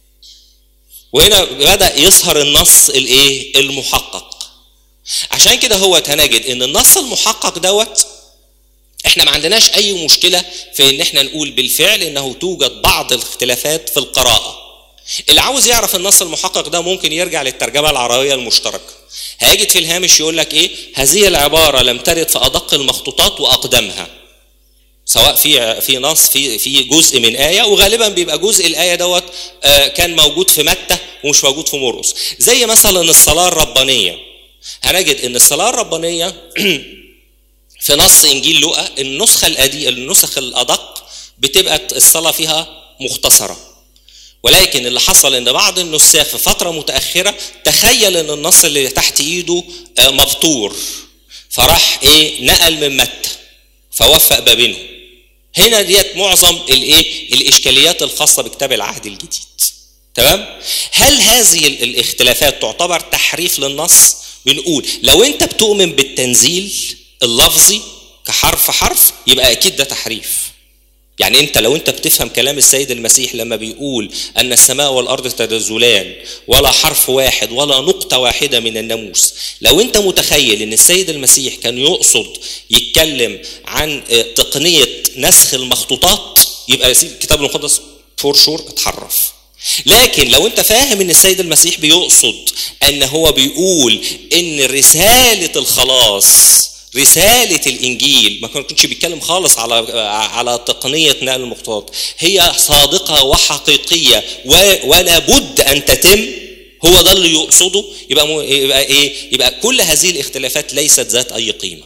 وهنا بدأ يظهر النص الإيه المحقق عشان كده هو هنجد إن النص المحقق دوت احنا ما عندناش اي مشكله في ان احنا نقول بالفعل انه توجد بعض الاختلافات في القراءه اللي عاوز يعرف النص المحقق ده ممكن يرجع للترجمه العربيه المشتركه هيجد في الهامش يقول لك ايه هذه العباره لم ترد في ادق المخطوطات واقدمها سواء في في نص في في جزء من ايه وغالبا بيبقى جزء الايه دوت آه، كان موجود في متى ومش موجود في مرقس زي مثلا الصلاه الربانيه هنجد ان الصلاه الربانيه في نص انجيل لوقا النسخه الأدي النسخ الادق بتبقى الصلاه فيها مختصره ولكن اللي حصل ان بعض النساخ في فتره متاخره تخيل ان النص اللي تحت ايده آه، مبتور فراح ايه نقل من متى فوفق ما بينهم هنا ديت معظم الايه الاشكاليات الخاصه بكتاب العهد الجديد تمام هل هذه ال- الاختلافات تعتبر تحريف للنص بنقول لو انت بتؤمن بالتنزيل اللفظي كحرف حرف يبقى اكيد ده تحريف يعني انت لو انت بتفهم كلام السيد المسيح لما بيقول ان السماء والارض تنزلان ولا حرف واحد ولا نقطه واحده من الناموس لو انت متخيل ان السيد المسيح كان يقصد يتكلم عن اه، تقنيه نسخ المخطوطات يبقى الكتاب المقدس فور شور اتحرف لكن لو انت فاهم ان السيد المسيح بيقصد ان هو بيقول ان رساله الخلاص رسالة الإنجيل ما كنتش بيتكلم خالص على على تقنية نقل المخطوطات هي صادقة وحقيقية و- ولا بد أن تتم هو ده اللي يقصده يبقى مو- يبقى إيه؟ يبقى كل هذه الاختلافات ليست ذات أي قيمة.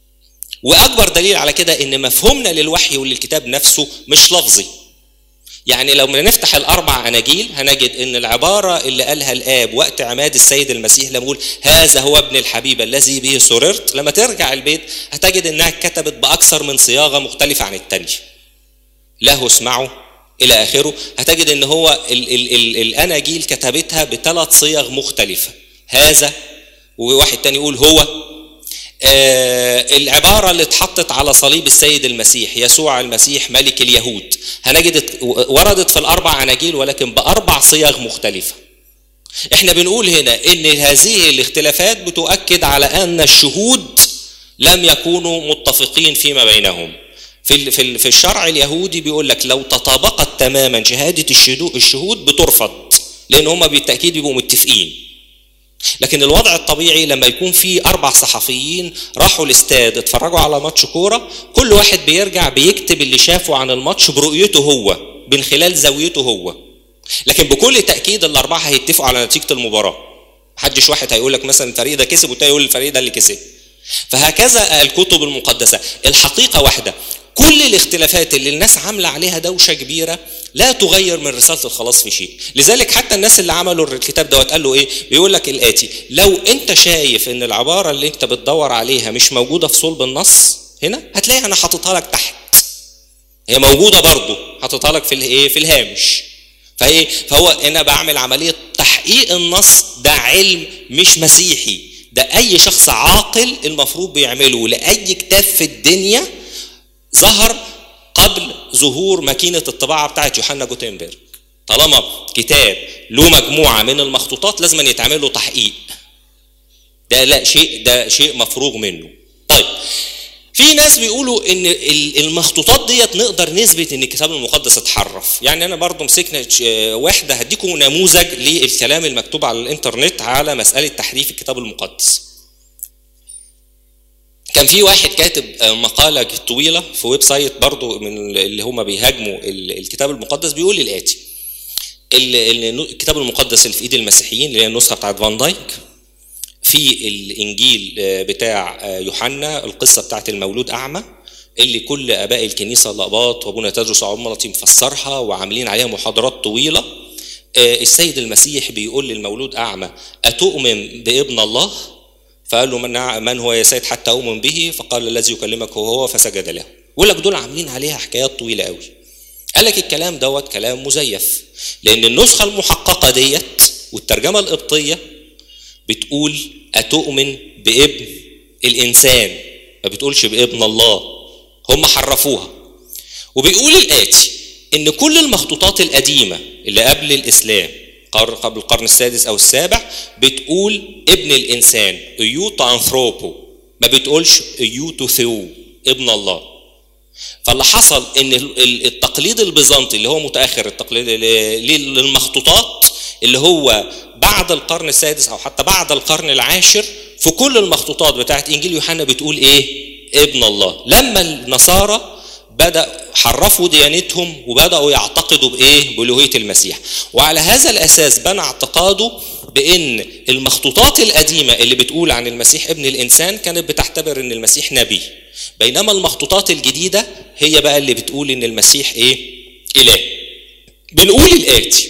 وأكبر دليل على كده إن مفهومنا للوحي وللكتاب نفسه مش لفظي. يعني لو نفتح الاربع اناجيل هنجد ان العباره اللي قالها الاب وقت عماد السيد المسيح لما يقول هذا هو ابن الحبيب الذي به سررت لما ترجع البيت هتجد انها اتكتبت باكثر من صياغه مختلفه عن الثانيه له اسمعوا الى اخره هتجد ان هو ال ال ال الاناجيل كتبتها بثلاث صيغ مختلفه هذا وواحد تاني يقول هو آه، العبارة اللي اتحطت على صليب السيد المسيح يسوع المسيح ملك اليهود هنجد ات- وردت في الأربع أناجيل ولكن بأربع صيغ مختلفة احنا بنقول هنا ان هذه الاختلافات بتؤكد على ان الشهود لم يكونوا متفقين فيما بينهم في ال- في ال- في الشرع اليهودي بيقول لك لو تطابقت تماما شهاده الشهود الشهود بترفض لان هم بالتاكيد بيبقوا متفقين لكن الوضع الطبيعي لما يكون في اربع صحفيين راحوا الاستاد اتفرجوا على ماتش كوره كل واحد بيرجع بيكتب اللي شافه عن الماتش برؤيته هو من خلال زاويته هو لكن بكل تاكيد الاربعه هيتفقوا على نتيجه المباراه محدش واحد هيقول لك مثلا الفريق ده كسب والتاني يقول الفريق ده اللي كسب فهكذا الكتب المقدسه الحقيقه واحده كل الاختلافات اللي الناس عامله عليها دوشه كبيره لا تغير من رساله الخلاص في شيء لذلك حتى الناس اللي عملوا الكتاب دوت قال له ايه بيقول لك الاتي لو انت شايف ان العباره اللي انت بتدور عليها مش موجوده في صلب النص هنا هتلاقيها انا حاططها لك تحت هي موجوده برضه حاططها لك في الايه في الهامش فايه فهو انا بعمل عمليه تحقيق النص ده علم مش مسيحي ده اي شخص عاقل المفروض بيعمله لاي كتاب في الدنيا ظهر قبل ظهور ماكينه الطباعه بتاعت يوحنا جوتنبرج طالما كتاب له مجموعه من المخطوطات لازم أن يتعمل له تحقيق ده لا شيء ده شيء مفروغ منه طيب في ناس بيقولوا ان المخطوطات ديت نقدر نثبت ان الكتاب المقدس اتحرف يعني انا برضو مسكنا واحده هديكم نموذج للكلام المكتوب على الانترنت على مساله تحريف الكتاب المقدس كان في واحد كاتب مقاله طويله في ويب سايت برضو من اللي هم بيهاجموا الكتاب المقدس بيقول الاتي الكتاب المقدس اللي في ايد المسيحيين اللي هي النسخه بتاعت فان دايك في الانجيل بتاع يوحنا القصه بتاعت المولود اعمى اللي كل اباء الكنيسه الاباط وابونا تدرس وعملتي مفسرها وعاملين عليها محاضرات طويله السيد المسيح بيقول للمولود اعمى اتؤمن بابن الله فقال له من, من هو يا سيد حتى اؤمن به فقال الذي يكلمك هو هو فسجد له يقول لك دول عاملين عليها حكايات طويله قوي قال لك الكلام دوت كلام مزيف لان النسخه المحققه ديت والترجمه القبطيه بتقول أتؤمن بابن الإنسان ما بتقولش بابن الله هم حرفوها وبيقول الآتي إن كل المخطوطات القديمة اللي قبل الإسلام قبل القرن السادس أو السابع بتقول ابن الإنسان إيوتا أنثروبو ما بتقولش إيوتو ثيو ابن الله فاللي حصل ان التقليد البيزنطي اللي هو متاخر التقليد للمخطوطات اللي هو بعد القرن السادس او حتى بعد القرن العاشر في كل المخطوطات بتاعت انجيل يوحنا بتقول ايه ابن الله لما النصارى بدا حرفوا ديانتهم وبداوا يعتقدوا بايه بالوهيه المسيح وعلى هذا الاساس بنى اعتقاده بان المخطوطات القديمه اللي بتقول عن المسيح ابن الانسان كانت بتعتبر ان المسيح نبي بينما المخطوطات الجديده هي بقى اللي بتقول ان المسيح ايه اله بنقول الاتي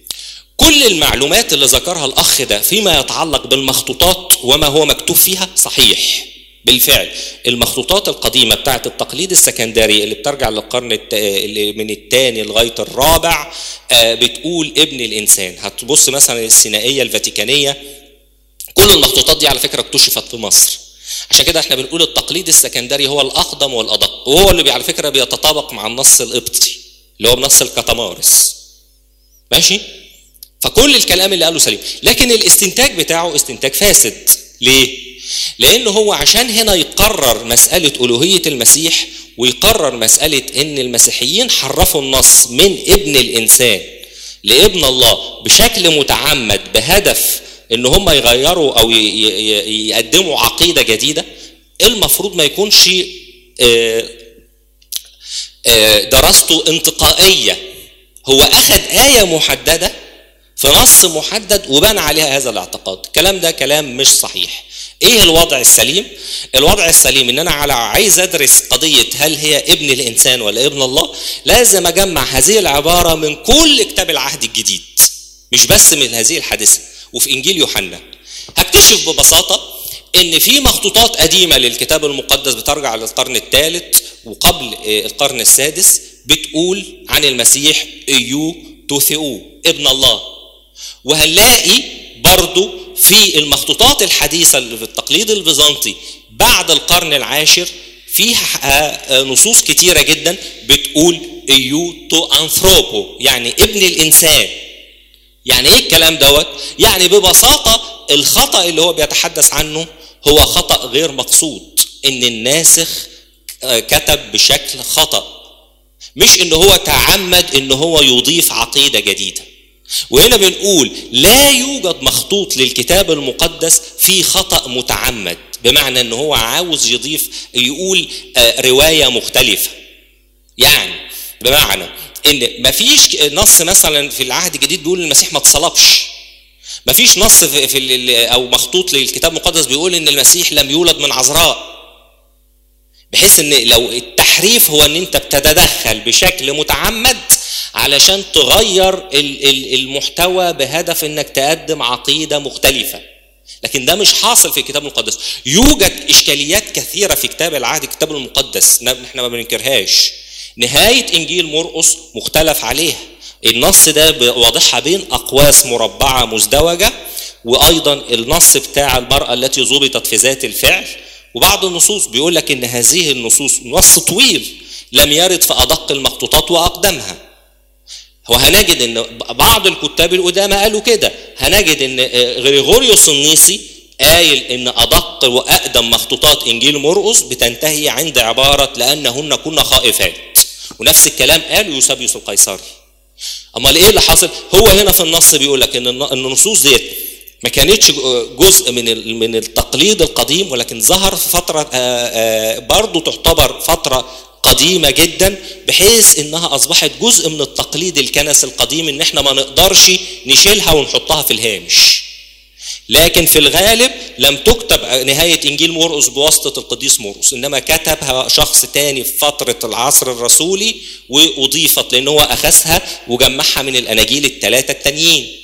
كل المعلومات اللي ذكرها الاخ ده فيما يتعلق بالمخطوطات وما هو مكتوب فيها صحيح بالفعل المخطوطات القديمة بتاعت التقليد السكندري اللي بترجع للقرن من الثاني لغاية الرابع بتقول ابن الإنسان هتبص مثلا السينائية الفاتيكانية كل المخطوطات دي على فكرة اكتشفت في مصر عشان كده احنا بنقول التقليد السكندري هو الأقدم والأدق وهو اللي على فكرة بيتطابق مع النص القبطي اللي هو بنص الكتمارس ماشي فكل الكلام اللي قاله سليم لكن الاستنتاج بتاعه استنتاج فاسد ليه لأنه هو عشان هنا يقرر مسألة ألوهية المسيح ويقرر مسألة إن المسيحيين حرفوا النص من ابن الإنسان لابن الله بشكل متعمد بهدف إن هم يغيروا أو يقدموا عقيدة جديدة المفروض ما يكونش دراسته انتقائية هو أخذ آية محددة في نص محدد وبنى عليها هذا الاعتقاد الكلام ده كلام مش صحيح ايه الوضع السليم الوضع السليم ان انا على عايز ادرس قضيه هل هي ابن الانسان ولا ابن الله لازم اجمع هذه العباره من كل كتاب العهد الجديد مش بس من هذه الحادثه وفي انجيل يوحنا هكتشف ببساطه ان في مخطوطات قديمه للكتاب المقدس بترجع للقرن الثالث وقبل القرن السادس بتقول عن المسيح ايو توثيو ابن الله وهنلاقي برضو في المخطوطات الحديثة اللي في التقليد البيزنطي بعد القرن العاشر فيها نصوص كتيرة جدا بتقول ايو تو انثروبو يعني ابن الانسان يعني ايه الكلام دوت يعني ببساطة الخطأ اللي هو بيتحدث عنه هو خطأ غير مقصود ان الناسخ كتب بشكل خطأ مش ان هو تعمد ان هو يضيف عقيدة جديدة وهنا بنقول لا يوجد مخطوط للكتاب المقدس في خطأ متعمد بمعنى ان هو عاوز يضيف يقول رواية مختلفة يعني بمعنى ان مفيش نص مثلا في العهد الجديد بيقول المسيح ما اتصلبش مفيش نص في, في او مخطوط للكتاب المقدس بيقول ان المسيح لم يولد من عذراء بحيث ان لو التحريف هو ان انت بتتدخل بشكل متعمد علشان تغير المحتوى بهدف انك تقدم عقيده مختلفه لكن ده مش حاصل في الكتاب المقدس يوجد اشكاليات كثيره في كتاب العهد الكتاب المقدس احنا ما بننكرهاش نهايه انجيل مرقس مختلف عليها النص ده واضحها بين اقواس مربعه مزدوجه وايضا النص بتاع المراه التي ضبطت في ذات الفعل وبعض النصوص بيقول لك ان هذه النصوص نص طويل لم يرد في ادق المخطوطات واقدمها وهنجد ان بعض الكتاب القدامى قالوا كده هنجد ان غريغوريوس النيسي قايل ان ادق واقدم مخطوطات انجيل مرقس بتنتهي عند عباره لانهن كن خائفات ونفس الكلام قاله يوسابيوس القيصري امال ايه اللي حاصل هو هنا في النص بيقول لك ان النصوص ديت ما كانتش جزء من من التقليد القديم ولكن ظهر في فتره برضه تعتبر فتره قديمه جدا بحيث انها اصبحت جزء من التقليد الكنس القديم ان احنا ما نقدرش نشيلها ونحطها في الهامش لكن في الغالب لم تكتب نهاية إنجيل مرقس بواسطة القديس مرقس إنما كتبها شخص تاني في فترة العصر الرسولي وأضيفت لأن هو أخذها وجمعها من الأناجيل الثلاثة التانيين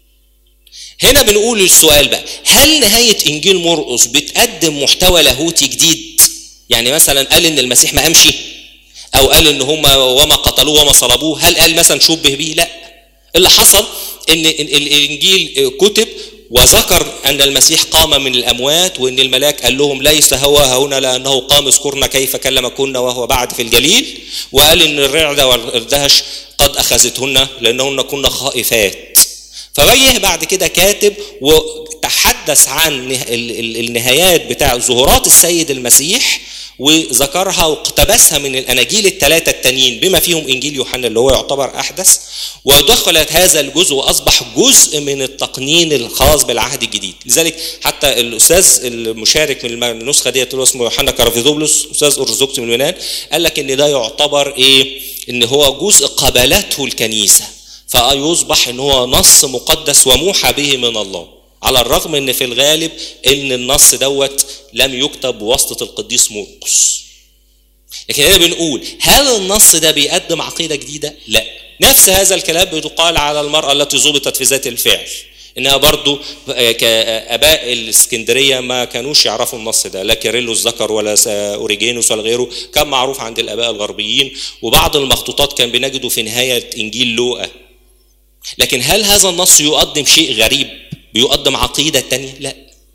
هنا بنقول السؤال بقى هل نهاية إنجيل مرقس بتقدم محتوى لاهوتي جديد يعني مثلا قال إن المسيح ما قامش أو قال إن هم وما قتلوه وما صلبوه هل قال مثلا شبه به لا اللي حصل إن الإنجيل كتب وذكر أن المسيح قام من الأموات وأن الملاك قال لهم ليس هو هنا لأنه قام اذكرنا كيف كلمكن وهو بعد في الجليل وقال أن الرعدة والدهش قد أخذتهن لأنهن كن خائفات فبيه بعد كده كاتب وتحدث عن النهايات بتاع ظهورات السيد المسيح وذكرها واقتبسها من الاناجيل الثلاثه التانيين بما فيهم انجيل يوحنا اللي هو يعتبر احدث ودخلت هذا الجزء واصبح جزء من التقنين الخاص بالعهد الجديد لذلك حتى الاستاذ المشارك من النسخه ديت اللي اسمه يوحنا كارفيدوبلوس استاذ ارثوذكسي من اليونان قال لك ان ده يعتبر ايه ان هو جزء قبلته الكنيسه فيصبح ان هو نص مقدس وموحى به من الله على الرغم ان في الغالب ان النص دوت لم يكتب بواسطه القديس مرقس لكن هنا بنقول هل النص ده بيقدم عقيده جديده لا نفس هذا الكلام بيقال على المراه التي ضبطت في ذات الفعل انها برضو كاباء الاسكندريه ما كانوش يعرفوا النص ده لا كيرلس ذكر ولا اوريجينوس ولا غيره كان معروف عند الاباء الغربيين وبعض المخطوطات كان بنجده في نهايه انجيل لوقا لكن هل هذا النص يقدم شيء غريب بيقدم عقيدة تانية لا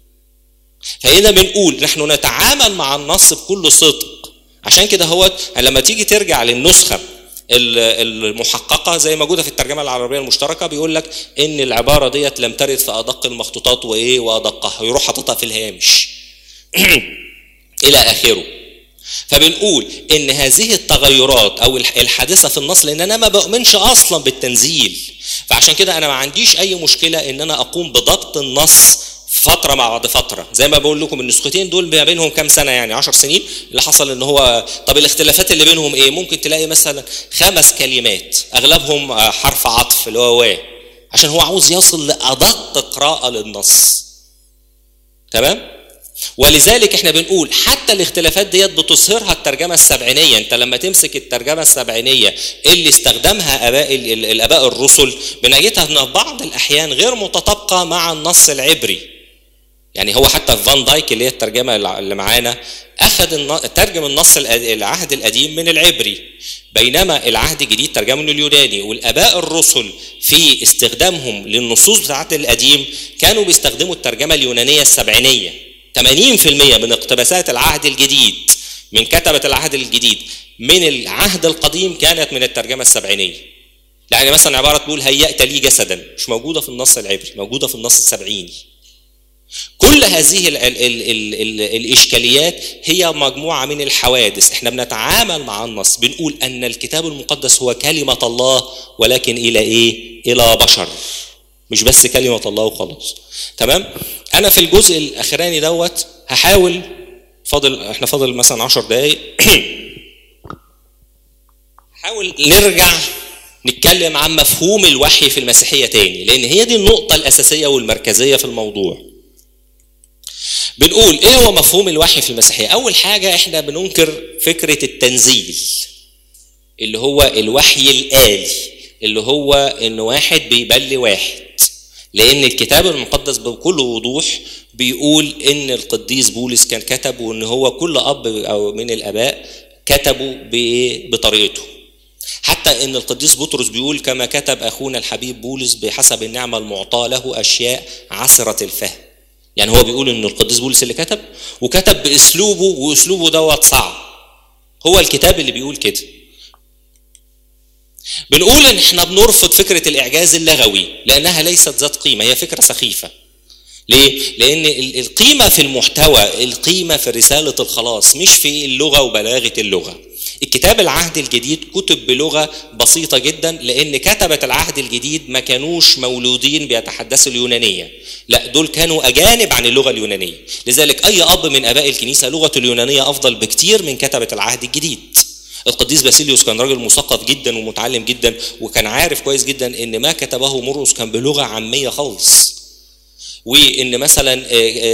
فهنا بنقول نحن نتعامل مع النص بكل صدق عشان كده هو لما تيجي ترجع للنسخة المحققة زي موجودة في الترجمة العربية المشتركة بيقول لك إن العبارة ديت لم ترد في أدق المخطوطات وإيه وأدقها يروح حاططها في الهامش إلى آخره فبنقول ان هذه التغيرات او الحادثه في النص لان انا ما بؤمنش اصلا بالتنزيل فعشان كده انا ما عنديش اي مشكله ان انا اقوم بضبط النص فترة مع بعد فترة زي ما بقول لكم النسختين دول ما بينهم كام سنة يعني 10 سنين اللي حصل ان هو طب الاختلافات اللي بينهم ايه ممكن تلاقي مثلا خمس كلمات اغلبهم حرف عطف اللي هو و عشان هو عاوز يصل لأدق قراءة للنص تمام ولذلك احنا بنقول حتى الاختلافات ديت بتظهرها الترجمه السبعينيه انت لما تمسك الترجمه السبعينيه اللي استخدمها اباء الاباء الرسل بنجدها في بعض الاحيان غير متطابقه مع النص العبري يعني هو حتى في فان دايك اللي هي الترجمه اللي معانا اخذ ترجم النص العهد القديم من العبري بينما العهد الجديد ترجمه من اليوناني والاباء الرسل في استخدامهم للنصوص بتاعت القديم كانوا بيستخدموا الترجمه اليونانيه السبعينيه 80% من اقتباسات العهد الجديد من كتبة العهد الجديد من العهد القديم كانت من الترجمة السبعينية يعني مثلا عبارة تقول هيأت لي جسدا مش موجودة في النص العبري موجودة في النص السبعيني كل هذه ال ال ال ال ال الإشكاليات هي مجموعة من الحوادث احنا بنتعامل مع النص بنقول أن الكتاب المقدس هو كلمة الله ولكن إلى إيه؟ إلى بشر مش بس كلمة الله وخلاص تمام انا في الجزء الاخراني دوت هحاول فاضل احنا فاضل مثلا 10 دقايق حاول نرجع نتكلم عن مفهوم الوحي في المسيحيه تاني لان هي دي النقطه الاساسيه والمركزيه في الموضوع بنقول ايه هو مفهوم الوحي في المسيحيه اول حاجه احنا بننكر فكره التنزيل اللي هو الوحي الالي اللي هو ان واحد بيبلي واحد لان الكتاب المقدس بكل وضوح بيقول ان القديس بولس كان كتب وان هو كل اب او من الاباء كتبوا بإيه؟ بطريقته حتى ان القديس بطرس بيقول كما كتب اخونا الحبيب بولس بحسب النعمه المعطاه له اشياء عسره الفهم يعني هو بيقول ان القديس بولس اللي كتب وكتب باسلوبه واسلوبه دوت صعب هو الكتاب اللي بيقول كده بنقول ان احنا بنرفض فكره الاعجاز اللغوي لانها ليست ذات قيمه هي فكره سخيفه ليه؟ لأن القيمة في المحتوى، القيمة في رسالة الخلاص، مش في اللغة وبلاغة اللغة. الكتاب العهد الجديد كتب بلغة بسيطة جدا لأن كتبة العهد الجديد ما كانوش مولودين بيتحدثوا اليونانية لا دول كانوا أجانب عن اللغة اليونانية لذلك أي أب من آباء الكنيسة لغته اليونانية أفضل بكتير من كتبة العهد الجديد القديس باسيليوس كان راجل مثقف جدا ومتعلم جدا وكان عارف كويس جدا ان ما كتبه مرقس كان بلغه عاميه خالص وان مثلا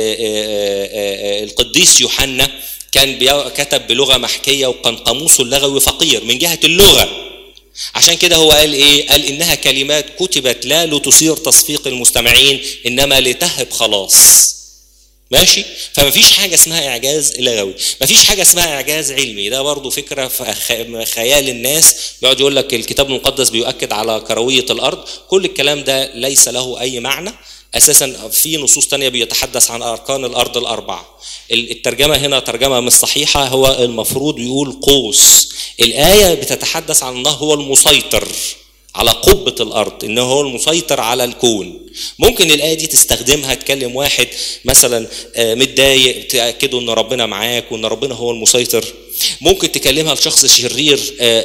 القديس يوحنا كان كتب بلغه محكيه وكان قاموسه اللغوي فقير من جهه اللغه عشان كده هو قال ايه قال انها كلمات كتبت لا لتصير تصفيق المستمعين انما لتهب خلاص ماشي فمفيش حاجه اسمها اعجاز لغوي مفيش حاجه اسمها اعجاز علمي ده برضو فكره في خيال الناس بيقعد يقول لك الكتاب المقدس بيؤكد على كرويه الارض كل الكلام ده ليس له اي معنى اساسا في نصوص تانية بيتحدث عن اركان الارض الاربعه الترجمه هنا ترجمه مش صحيحه هو المفروض يقول قوس الايه بتتحدث عن الله هو المسيطر على قبة الأرض إنه هو المسيطر على الكون ممكن الآية دي تستخدمها تكلم واحد مثلا متضايق تأكده إن ربنا معاك وإن ربنا هو المسيطر ممكن تكلمها لشخص شرير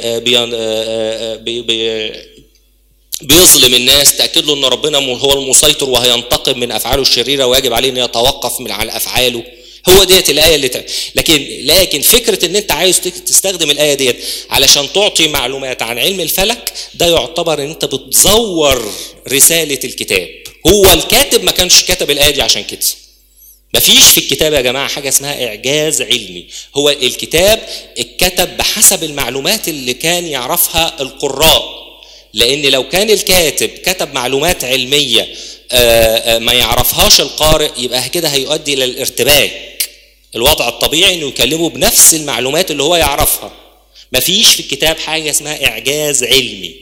بي بي بيظلم الناس تاكد له ان ربنا هو المسيطر وهينتقم من افعاله الشريره ويجب عليه ان يتوقف من عن افعاله هو ديت الايه اللي ت... لكن لكن فكره ان انت عايز تستخدم الايه ديت علشان تعطي معلومات عن علم الفلك ده يعتبر ان انت بتزور رساله الكتاب هو الكاتب ما كانش كتب الايه دي عشان كده مفيش في الكتاب يا جماعه حاجه اسمها اعجاز علمي هو الكتاب اتكتب بحسب المعلومات اللي كان يعرفها القراء لان لو كان الكاتب كتب معلومات علميه ما يعرفهاش القارئ يبقى كده هيؤدي الى الارتباك الوضع الطبيعي انه يكلمه بنفس المعلومات اللي هو يعرفها مفيش في الكتاب حاجه اسمها اعجاز علمي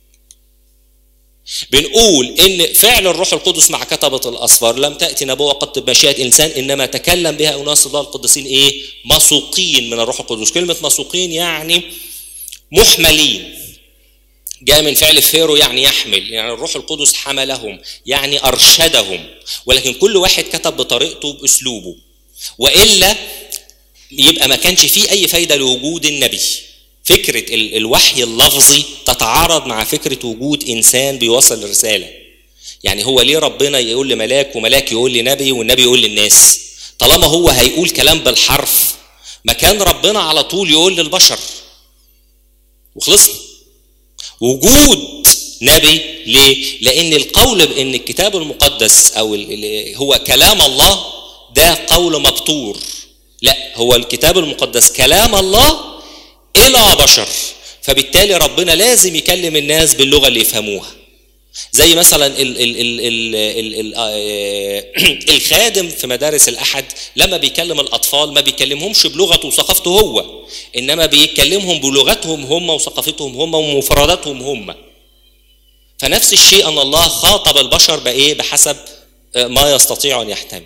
بنقول ان فعل الروح القدس مع كتبة الاسفار لم تاتي نبوه قط بمشيئه انسان انما تكلم بها اناس الله القديسين ايه؟ مسوقين من الروح القدس، كلمه مسوقين يعني محملين جاء من فعل فيرو يعني يحمل يعني الروح القدس حملهم يعني ارشدهم ولكن كل واحد كتب بطريقته باسلوبه والا يبقى ما كانش فيه اي فايده لوجود النبي فكره الوحي اللفظي تتعارض مع فكره وجود انسان بيوصل الرساله يعني هو ليه ربنا يقول لملاك وملاك يقول لنبي والنبي يقول للناس طالما هو هيقول كلام بالحرف ما كان ربنا على طول يقول للبشر وخلصنا وجود نبي ليه؟ لأن القول بأن الكتاب المقدس أو هو كلام الله ده قول مبتور لا هو الكتاب المقدس كلام الله إلى بشر فبالتالي ربنا لازم يكلم الناس باللغة اللي يفهموها زي مثلا ال ال ال ال ال ال الخادم في مدارس الاحد لما بيكلم الاطفال ما بيكلمهمش بلغته وثقافته هو انما بيكلمهم بلغتهم هم وثقافتهم هم ومفرداتهم هم فنفس الشيء ان الله خاطب البشر بايه بحسب ما يستطيع ان يحتمل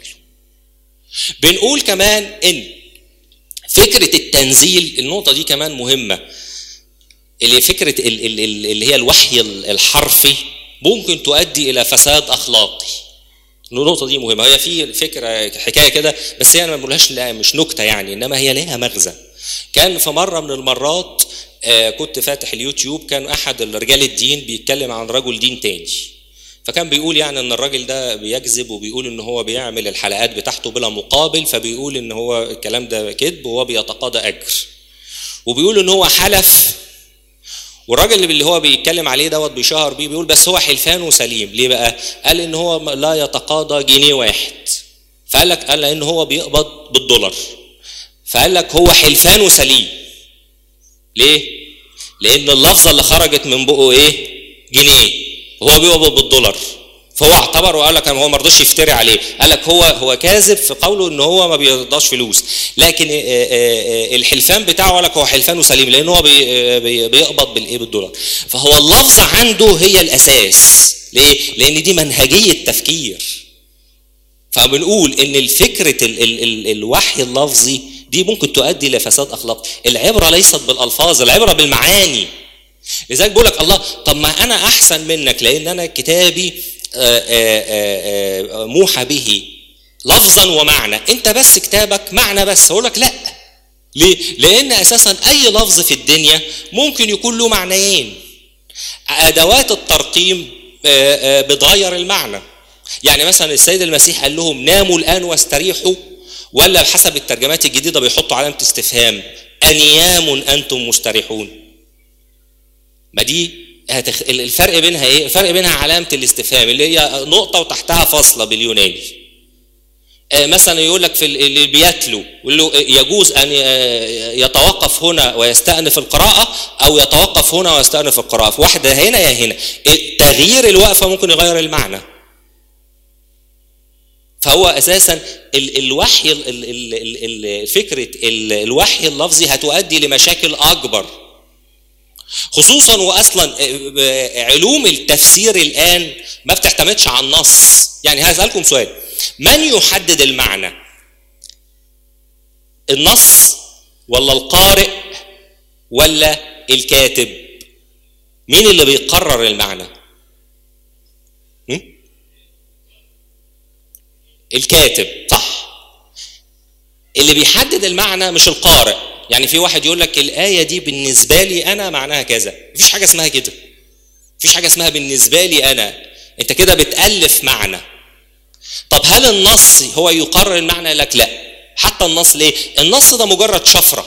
بنقول كمان ان فكره التنزيل النقطه دي كمان مهمه اللي فكره اللي هي الوحي الحرفي ممكن تؤدي الى فساد اخلاقي النقطه دي مهمه هي في فكره حكايه كده بس هي انا ما بقولهاش مش نكته يعني انما هي ليها مغزى كان في مره من المرات آه كنت فاتح اليوتيوب كان احد رجال الدين بيتكلم عن رجل دين تاني فكان بيقول يعني ان الراجل ده بيكذب وبيقول ان هو بيعمل الحلقات بتاعته بلا مقابل فبيقول ان هو الكلام ده كذب وهو بيتقاضى اجر وبيقول ان هو حلف والراجل اللي هو بيتكلم عليه دوت بيشهر بيه بيقول بس هو حلفانه سليم ليه بقى؟ قال ان هو لا يتقاضى جنيه واحد فقال لك قال ان هو بيقبض بالدولار فقال لك هو حلفانه سليم ليه؟ لان اللفظه اللي خرجت من بقه ايه؟ جنيه وهو بيقبض بالدولار فهو اعتبر وقال لك هو ما رضاش يفتري عليه قال لك هو هو كاذب في قوله ان هو ما بيرضاش فلوس لكن آه، آه، آه، الحلفان بتاعه قال لك هو حلفانه سليم لان هو بي- بي- بيقبض بالايه بالدولار فهو اللفظ عنده هي الاساس ليه لان دي منهجيه تفكير فبنقول ان الفكره ال ال ال الوحي اللفظي دي ممكن تؤدي لفساد اخلاقي العبره ليست بالالفاظ العبره بالمعاني لذلك بيقول لك الله طب ما انا احسن منك لان انا كتابي آه، آه، آه، آه، موحى به لفظا ومعنى انت بس كتابك معنى بس اقول لك لا ليه لان اساسا اي لفظ في الدنيا ممكن يكون له معنيين ادوات الترقيم آه، آه، بتغير المعنى يعني مثلا السيد المسيح قال لهم ناموا الان واستريحوا ولا بحسب الترجمات الجديده بيحطوا علامه استفهام انيام انتم مستريحون ما دي هتخ... الفرق بينها ايه الفرق بينها علامه الاستفهام اللي هي نقطه وتحتها فاصله باليوناني آه، مثلا يقول لك في ال- اللي بيتلو يقول له يجوز ان ي- يتوقف هنا ويستأنف القراءة او يتوقف هنا ويستأنف القراءة واحدة هنا يا هنا تغيير الوقفة ممكن يغير المعنى فهو اساسا ال- الوحي ال- ال- ال- ال- فكرة ال- الوحي اللفظي هتؤدي لمشاكل اكبر خصوصا واصلا علوم التفسير الان ما بتعتمدش على النص يعني هسألكم سؤال من يحدد المعنى النص ولا القارئ ولا الكاتب مين اللي بيقرر المعنى م? الكاتب صح اللي بيحدد المعنى مش القارئ يعني في واحد يقول لك الآية دي بالنسبة لي أنا معناها كذا مفيش حاجة اسمها كده مفيش حاجة اسمها بالنسبة لي أنا أنت كده بتألف معنى طب هل النص هو يقرر المعنى لك لا حتى النص ليه النص ده مجرد شفرة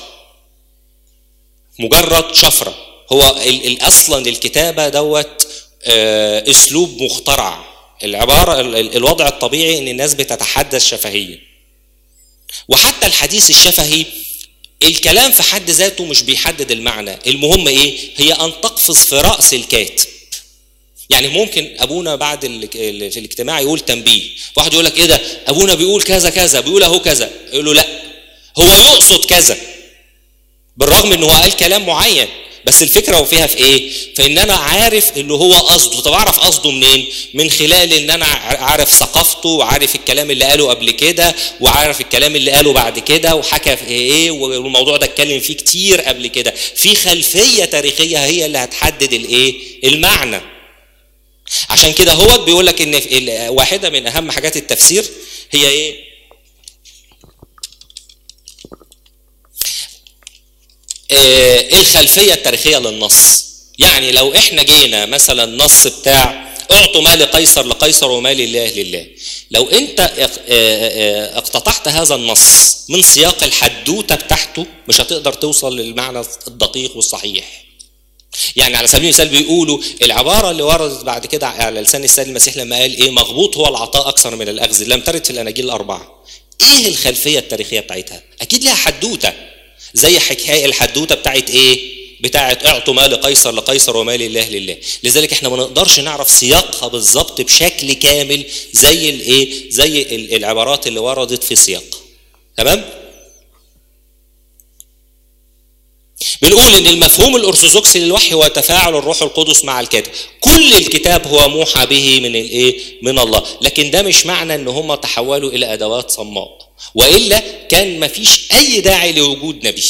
مجرد شفرة هو ال- ال- اصلا الكتابة دوت آه، اسلوب مخترع العبارة ال- ال- الوضع الطبيعي ان الناس بتتحدث شفهيا وحتى الحديث الشفهي الكلام في حد ذاته مش بيحدد المعنى المهم ايه هي ان تقفز في رأس الكاتب يعني ممكن ابونا بعد ال- ال- في الاجتماع يقول تنبيه واحد يقول لك ايه ده ابونا بيقول كذا كذا بيقول اهو كذا يقول له لا هو يقصد كذا بالرغم ان هو قال كلام معين بس الفكره وفيها في ايه في ان انا عارف اللي هو قصده طب اعرف قصده منين من خلال ان انا ع- عارف ثقافته وعارف الكلام اللي قاله قبل كده وعارف الكلام اللي قاله بعد كده وحكى في ايه والموضوع ده اتكلم فيه كتير قبل كده في خلفيه تاريخيه هي اللي هتحدد الايه المعنى عشان كده هو بيقول لك ان في ال- واحده من اهم حاجات التفسير هي ايه آه، ايه الخلفيه التاريخيه للنص يعني لو احنا جينا مثلا نص بتاع اعطوا ما لقيصر لقيصر وما لله لله لو انت اق- آه، آه، اقتطعت هذا النص من سياق الحدوته بتاعته مش هتقدر توصل للمعنى الدقيق والصحيح يعني على سبيل المثال بيقولوا العباره اللي وردت بعد كده على لسان السيد المسيح لما قال ايه مغبوط هو العطاء اكثر من الاخذ لم ترد في الاناجيل الاربعه ايه الخلفيه التاريخيه بتاعتها اكيد ليها حدوته زي حكايه الحدوته بتاعت ايه بتاعت اعطوا ما لقيصر لقيصر وما لله لله لذلك احنا ما نقدرش نعرف سياقها بالظبط بشكل كامل زي الايه زي ال- العبارات اللي وردت في سياق تمام بنقول ان المفهوم الارثوذكسي للوحي هو تفاعل الروح القدس مع الكاتب كل الكتاب هو موحى به من الايه من الله لكن ده مش معنى ان هم تحولوا الى ادوات صماء والا كان مفيش اي داعي لوجود نبي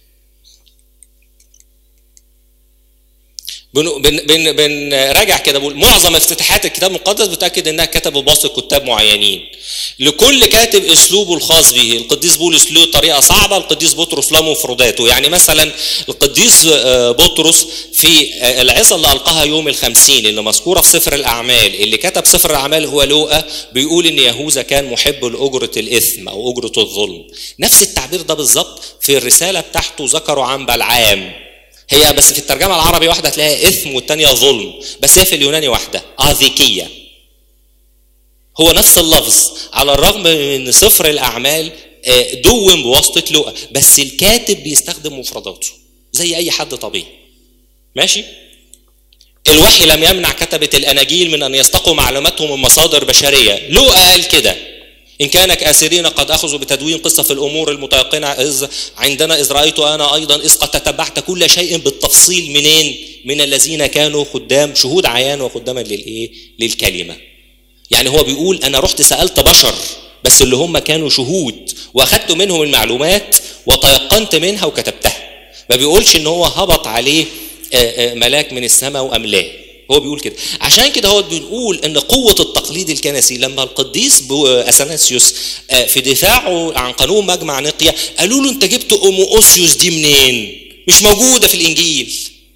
بن بن بن بنراجع كده بقول معظم افتتاحات الكتاب المقدس بتاكد انها كتبوا بواسطه كتاب معينين لكل كاتب اسلوبه الخاص به القديس بولس له طريقه صعبه القديس بطرس له مفرداته يعني مثلا القديس آه، بطرس في آه، العظه اللي القاها يوم الخمسين اللي مذكوره في سفر الاعمال اللي كتب سفر الاعمال هو لوقا بيقول ان يهوذا كان محب لاجره الاثم او اجره الظلم نفس التعبير ده بالظبط في الرساله بتاعته ذكروا عن بلعام هي بس في الترجمه العربي واحده تلاقيها اثم والثانيه ظلم بس هي في اليوناني واحده اذيكيه هو نفس اللفظ على الرغم من ان سفر الاعمال آه، دون بواسطه لقا بس الكاتب بيستخدم مفرداته زي اي حد طبيعي ماشي الوحي لم يمنع كتبة الأناجيل من أن يستقوا معلوماتهم من مصادر بشرية لوقا قال كده إن كان كاسرين قد أخذوا بتدوين قصة في الأمور المتيقنة إذ عندنا إذ رأيت أنا أيضا إذ قد تتبعت كل شيء بالتفصيل منين؟ من الذين كانوا خدام شهود عيان وخداما للإيه؟ للكلمة. يعني هو بيقول أنا رحت سألت بشر بس اللي هم كانوا شهود وأخدت منهم المعلومات وتيقنت منها وكتبتها. ما بيقولش إن هو هبط عليه ملاك من السماء وأملاه. هو بيقول كده عشان كده هو بنقول ان قوة التقليد الكنسي لما القديس اثناسيوس في دفاعه عن قانون مجمع نقيا قالوا له انت جبت اوموسيوس دي منين؟ مش موجودة في الانجيل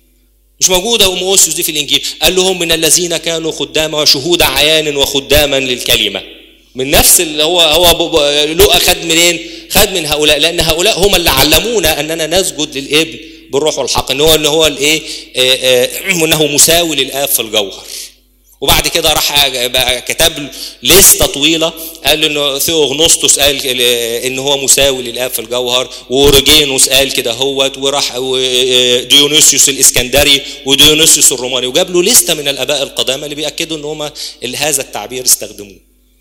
مش موجودة اوموسيوس دي في الانجيل قال لهم من الذين كانوا خداما وشهود عيان وخداما للكلمة من نفس اللي هو هو لقى خد منين؟ خد من هؤلاء لان هؤلاء هم اللي علمونا اننا نسجد للابن بالروح والحق ان هو ان هو الايه انه مساوي للاب في الجوهر وبعد كده راح كتب لسته طويله قال انه ثيوغنوستوس قال ان هو مساوي للاب في الجوهر واوريجينوس قال كده هوت وراح ديونيسيوس الاسكندري وديونيسيوس الروماني وجاب له لسته من الاباء القدامى اللي بياكدوا ان هم هذا التعبير استخدموه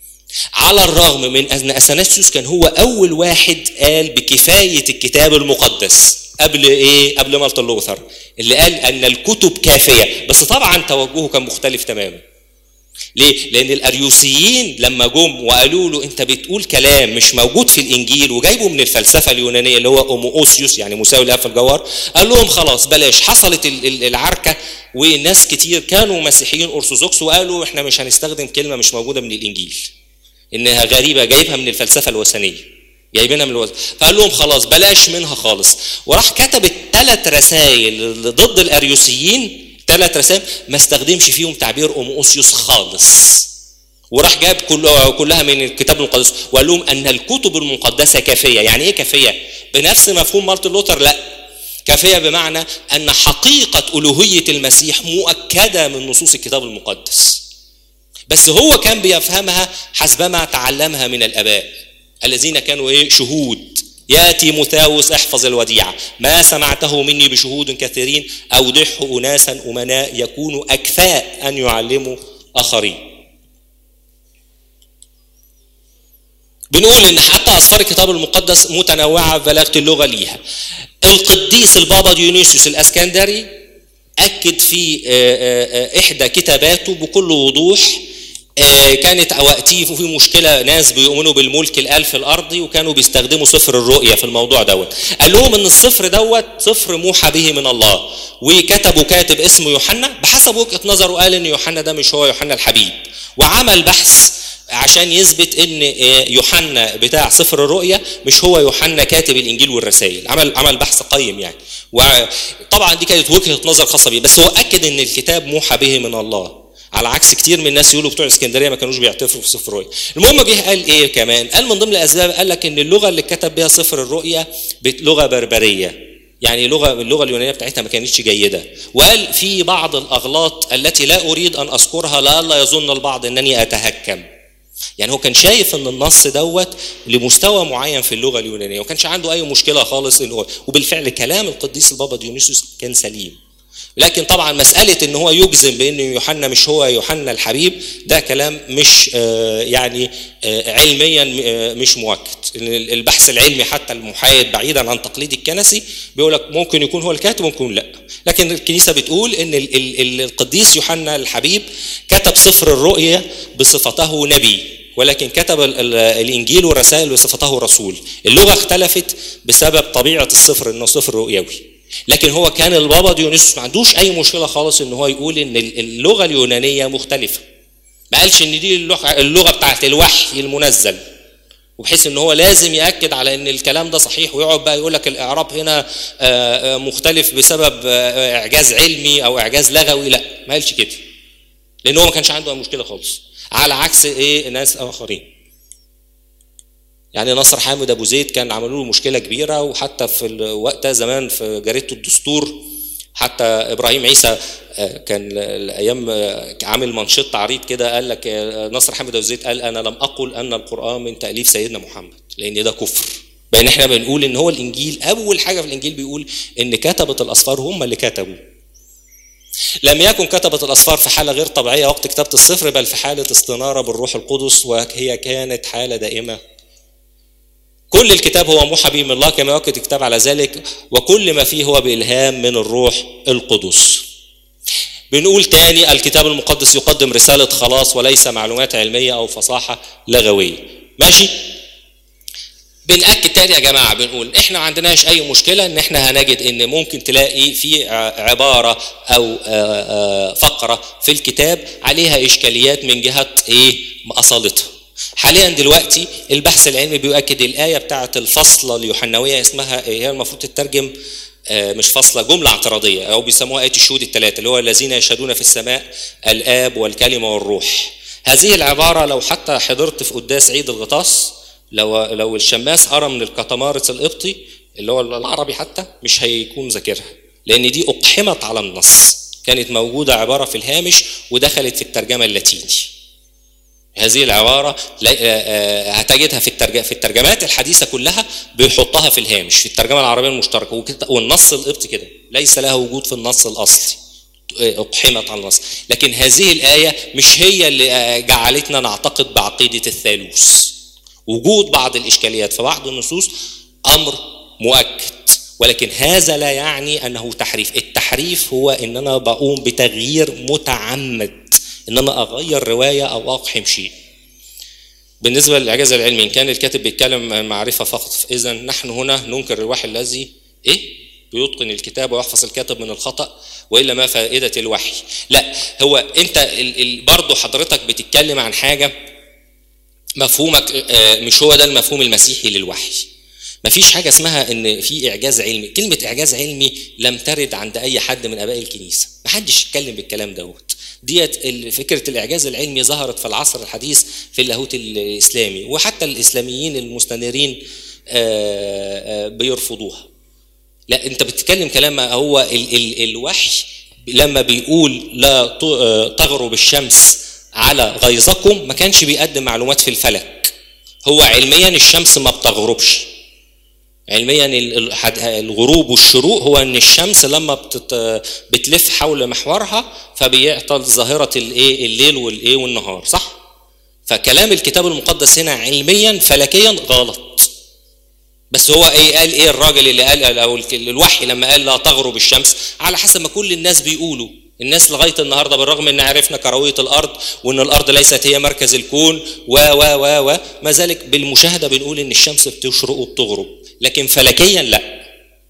على الرغم من ان اثناسيوس كان هو اول واحد قال بكفايه الكتاب المقدس قبل ايه؟ قبل مارتن لوثر اللي قال ان الكتب كافيه بس طبعا توجهه كان مختلف تماما. ليه؟ لان الاريوسيين لما جم وقالوا له انت بتقول كلام مش موجود في الانجيل وجايبه من الفلسفه اليونانيه اللي هو اوموسيوس يعني مساوي لها في الجوهر قال لهم خلاص بلاش حصلت العركه وناس كتير كانوا مسيحيين ارثوذكس وقالوا احنا مش هنستخدم كلمه مش موجوده من الانجيل. انها غريبه جايبها من الفلسفه الوثنيه. جايبينها من الوزن فقال لهم خلاص بلاش منها خالص وراح كتب الثلاث رسائل ضد الاريوسيين ثلاث رسائل ما استخدمش فيهم تعبير اوموسيوس خالص وراح جاب كل كلها من الكتاب المقدس وقال لهم ان الكتب المقدسه كافيه يعني ايه كافيه بنفس مفهوم مارتن لوثر لا كافيه بمعنى ان حقيقه الوهيه المسيح مؤكده من نصوص الكتاب المقدس بس هو كان بيفهمها حسبما تعلمها من الاباء الذين كانوا ايه شهود يا تيموثاوس احفظ الوديعة ما سمعته مني بشهود كثيرين أودحه أناسا أمناء يكونوا أكفاء أن يعلموا آخرين بنقول ان حتى اسفار الكتاب المقدس متنوعه ببلاغه اللغه ليها. القديس البابا ديونيسيوس الاسكندري اكد في احدى كتاباته بكل وضوح كانت وقتيه في مشكلة ناس بيؤمنوا بالملك الألف الأرضي وكانوا بيستخدموا صفر الرؤية في الموضوع دوت قال لهم إن الصفر دوت صفر موحى به من الله وكتبوا كاتب اسمه يوحنا بحسب وجهة نظره قال إن يوحنا ده مش هو يوحنا الحبيب وعمل بحث عشان يثبت ان يوحنا بتاع سفر الرؤيا مش هو يوحنا كاتب الانجيل والرسائل عمل عمل بحث قيم يعني وطبعا دي كانت وجهه نظر خاصه بيه بس هو اكد ان الكتاب موحى به من الله على عكس كتير من الناس يقولوا بتوع اسكندريه ما كانوش بيعترفوا في سفر الرؤيا. المهم جه قال ايه كمان؟ قال من ضمن الاسباب قال لك ان اللغه اللي كتب بها سفر الرؤيا لغه بربريه. يعني لغه اللغه اليونانيه بتاعتها ما كانتش جيده وقال في بعض الاغلاط التي لا اريد ان اذكرها لئلا يظن البعض انني اتهكم. يعني هو كان شايف ان النص دوت لمستوى معين في اللغه اليونانيه وما كانش عنده اي مشكله خالص ان هو وبالفعل كلام القديس البابا ديونيسوس كان سليم. لكن طبعا مسألة ان هو يجزم بان يوحنا مش هو يوحنا الحبيب ده كلام مش يعني علميا مش مؤكد البحث العلمي حتى المحايد بعيدا عن تقليد الكنسي بيقول لك ممكن يكون هو الكاتب ممكن لا لكن الكنيسة بتقول ان القديس يوحنا الحبيب كتب سفر الرؤيا بصفته نبي ولكن كتب الانجيل والرسائل بصفته رسول اللغه اختلفت بسبب طبيعه الصفر انه صفر رؤيوي لكن هو كان البابا ديونيسوس ما عندوش اي مشكله خالص ان هو يقول ان اللغه اليونانيه مختلفه ما قالش ان دي اللغه, اللغة بتاعت الوحي المنزل وبحيث ان هو لازم ياكد على ان الكلام ده صحيح ويقعد بقى يقول لك الاعراب هنا مختلف بسبب اعجاز علمي او اعجاز لغوي لا ما قالش كده لان هو ما كانش عنده اي مشكله خالص على عكس ايه ناس اخرين يعني نصر حامد ابو زيد كان عملوا له مشكله كبيره وحتى في الوقت زمان في جريده الدستور حتى ابراهيم عيسى كان الايام عامل منشط عريض كده قال لك نصر حامد ابو زيد قال انا لم اقل ان القران من تاليف سيدنا محمد لان ده كفر بين احنا بنقول ان هو الانجيل اول حاجه في الانجيل بيقول ان كتبه الاسفار هم اللي كتبوا لم يكن كتبة الأسفار في حالة غير طبيعية وقت كتابة الصفر بل في حالة استنارة بالروح القدس وهي كانت حالة دائمة كل الكتاب هو موحى به من الله كما يؤكد الكتاب على ذلك وكل ما فيه هو بإلهام من الروح القدس بنقول تاني الكتاب المقدس يقدم رسالة خلاص وليس معلومات علمية أو فصاحة لغوية ماشي بنأكد تاني يا جماعة بنقول احنا ما عندناش أي مشكلة إن احنا هنجد إن ممكن تلاقي في عبارة أو فقرة في الكتاب عليها إشكاليات من جهة إيه أصالتها حاليا دلوقتي البحث العلمي بيؤكد الآية بتاعة الفصلة اليوحنوية اسمها هي المفروض تترجم مش فصلة جملة اعتراضية أو بيسموها آية الشهود الثلاثة اللي هو الذين يشهدون في السماء الآب والكلمة والروح هذه العبارة لو حتى حضرت في قداس عيد الغطاس لو لو الشماس قرا من الكتمارس القبطي اللي هو العربي حتى مش هيكون ذاكرها لان دي اقحمت على النص كانت موجوده عباره في الهامش ودخلت في الترجمه اللاتيني هذه العبارة هتجدها في الترجمة في الترجمات الحديثة كلها بيحطها في الهامش في الترجمة العربية المشتركة والنص القبطي كده ليس لها وجود في النص الأصلي أقحمت على النص لكن هذه الآية مش هي اللي جعلتنا نعتقد بعقيدة الثالوث وجود بعض الاشكاليات في بعض النصوص امر مؤكد ولكن هذا لا يعني انه تحريف التحريف هو ان انا بقوم بتغيير متعمد ان انا اغير روايه او اقحم شيء بالنسبه للاعجاز العلمي ان كان الكاتب بيتكلم معرفه فقط اذا نحن هنا ننكر الوحي الذي ايه بيتقن الكتاب ويحفظ الكاتب من الخطا والا ما فائده الوحي لا هو انت برضه حضرتك بتتكلم عن حاجه مفهومك مش هو ده المفهوم المسيحي للوحي مفيش حاجة اسمها ان في اعجاز علمي كلمة اعجاز علمي لم ترد عند اي حد من اباء الكنيسة محدش اتكلم بالكلام دوت ديت فكرة الاعجاز العلمي ظهرت في العصر الحديث في اللاهوت الاسلامي وحتى الاسلاميين المستنيرين بيرفضوها لا انت بتتكلم كلام هو ال ال الوحي لما بيقول لا تغرب الشمس على غيظكم ما كانش بيقدم معلومات في الفلك هو علميا الشمس ما بتغربش علميا الغروب والشروق هو ان الشمس لما بتت... بتلف حول محورها فبيعطل ظاهره الايه الليل والايه والنهار صح فكلام الكتاب المقدس هنا علميا فلكيا غلط بس هو ايه قال ايه الراجل اللي قال او الوحي لما قال لا تغرب الشمس على حسب ما كل الناس بيقولوا الناس لغايه النهارده بالرغم ان عرفنا كرويه الارض وان الارض ليست هي مركز الكون و و و و ما ذلك بالمشاهده بنقول ان الشمس بتشرق وبتغرب لكن فلكيا لا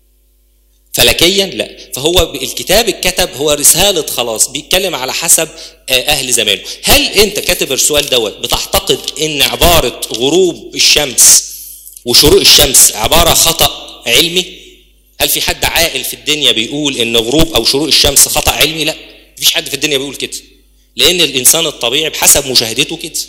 فلكيا لا فهو الكتاب اتكتب هو رساله خلاص بيتكلم على حسب اهل زمانه هل انت كاتب السؤال دوت بتعتقد ان عباره غروب الشمس وشروق الشمس عباره خطا علمي هل في حد عاقل في الدنيا بيقول ان غروب او شروق الشمس خطا علمي لا مفيش حد في الدنيا بيقول كده لان الانسان الطبيعي بحسب مشاهدته كده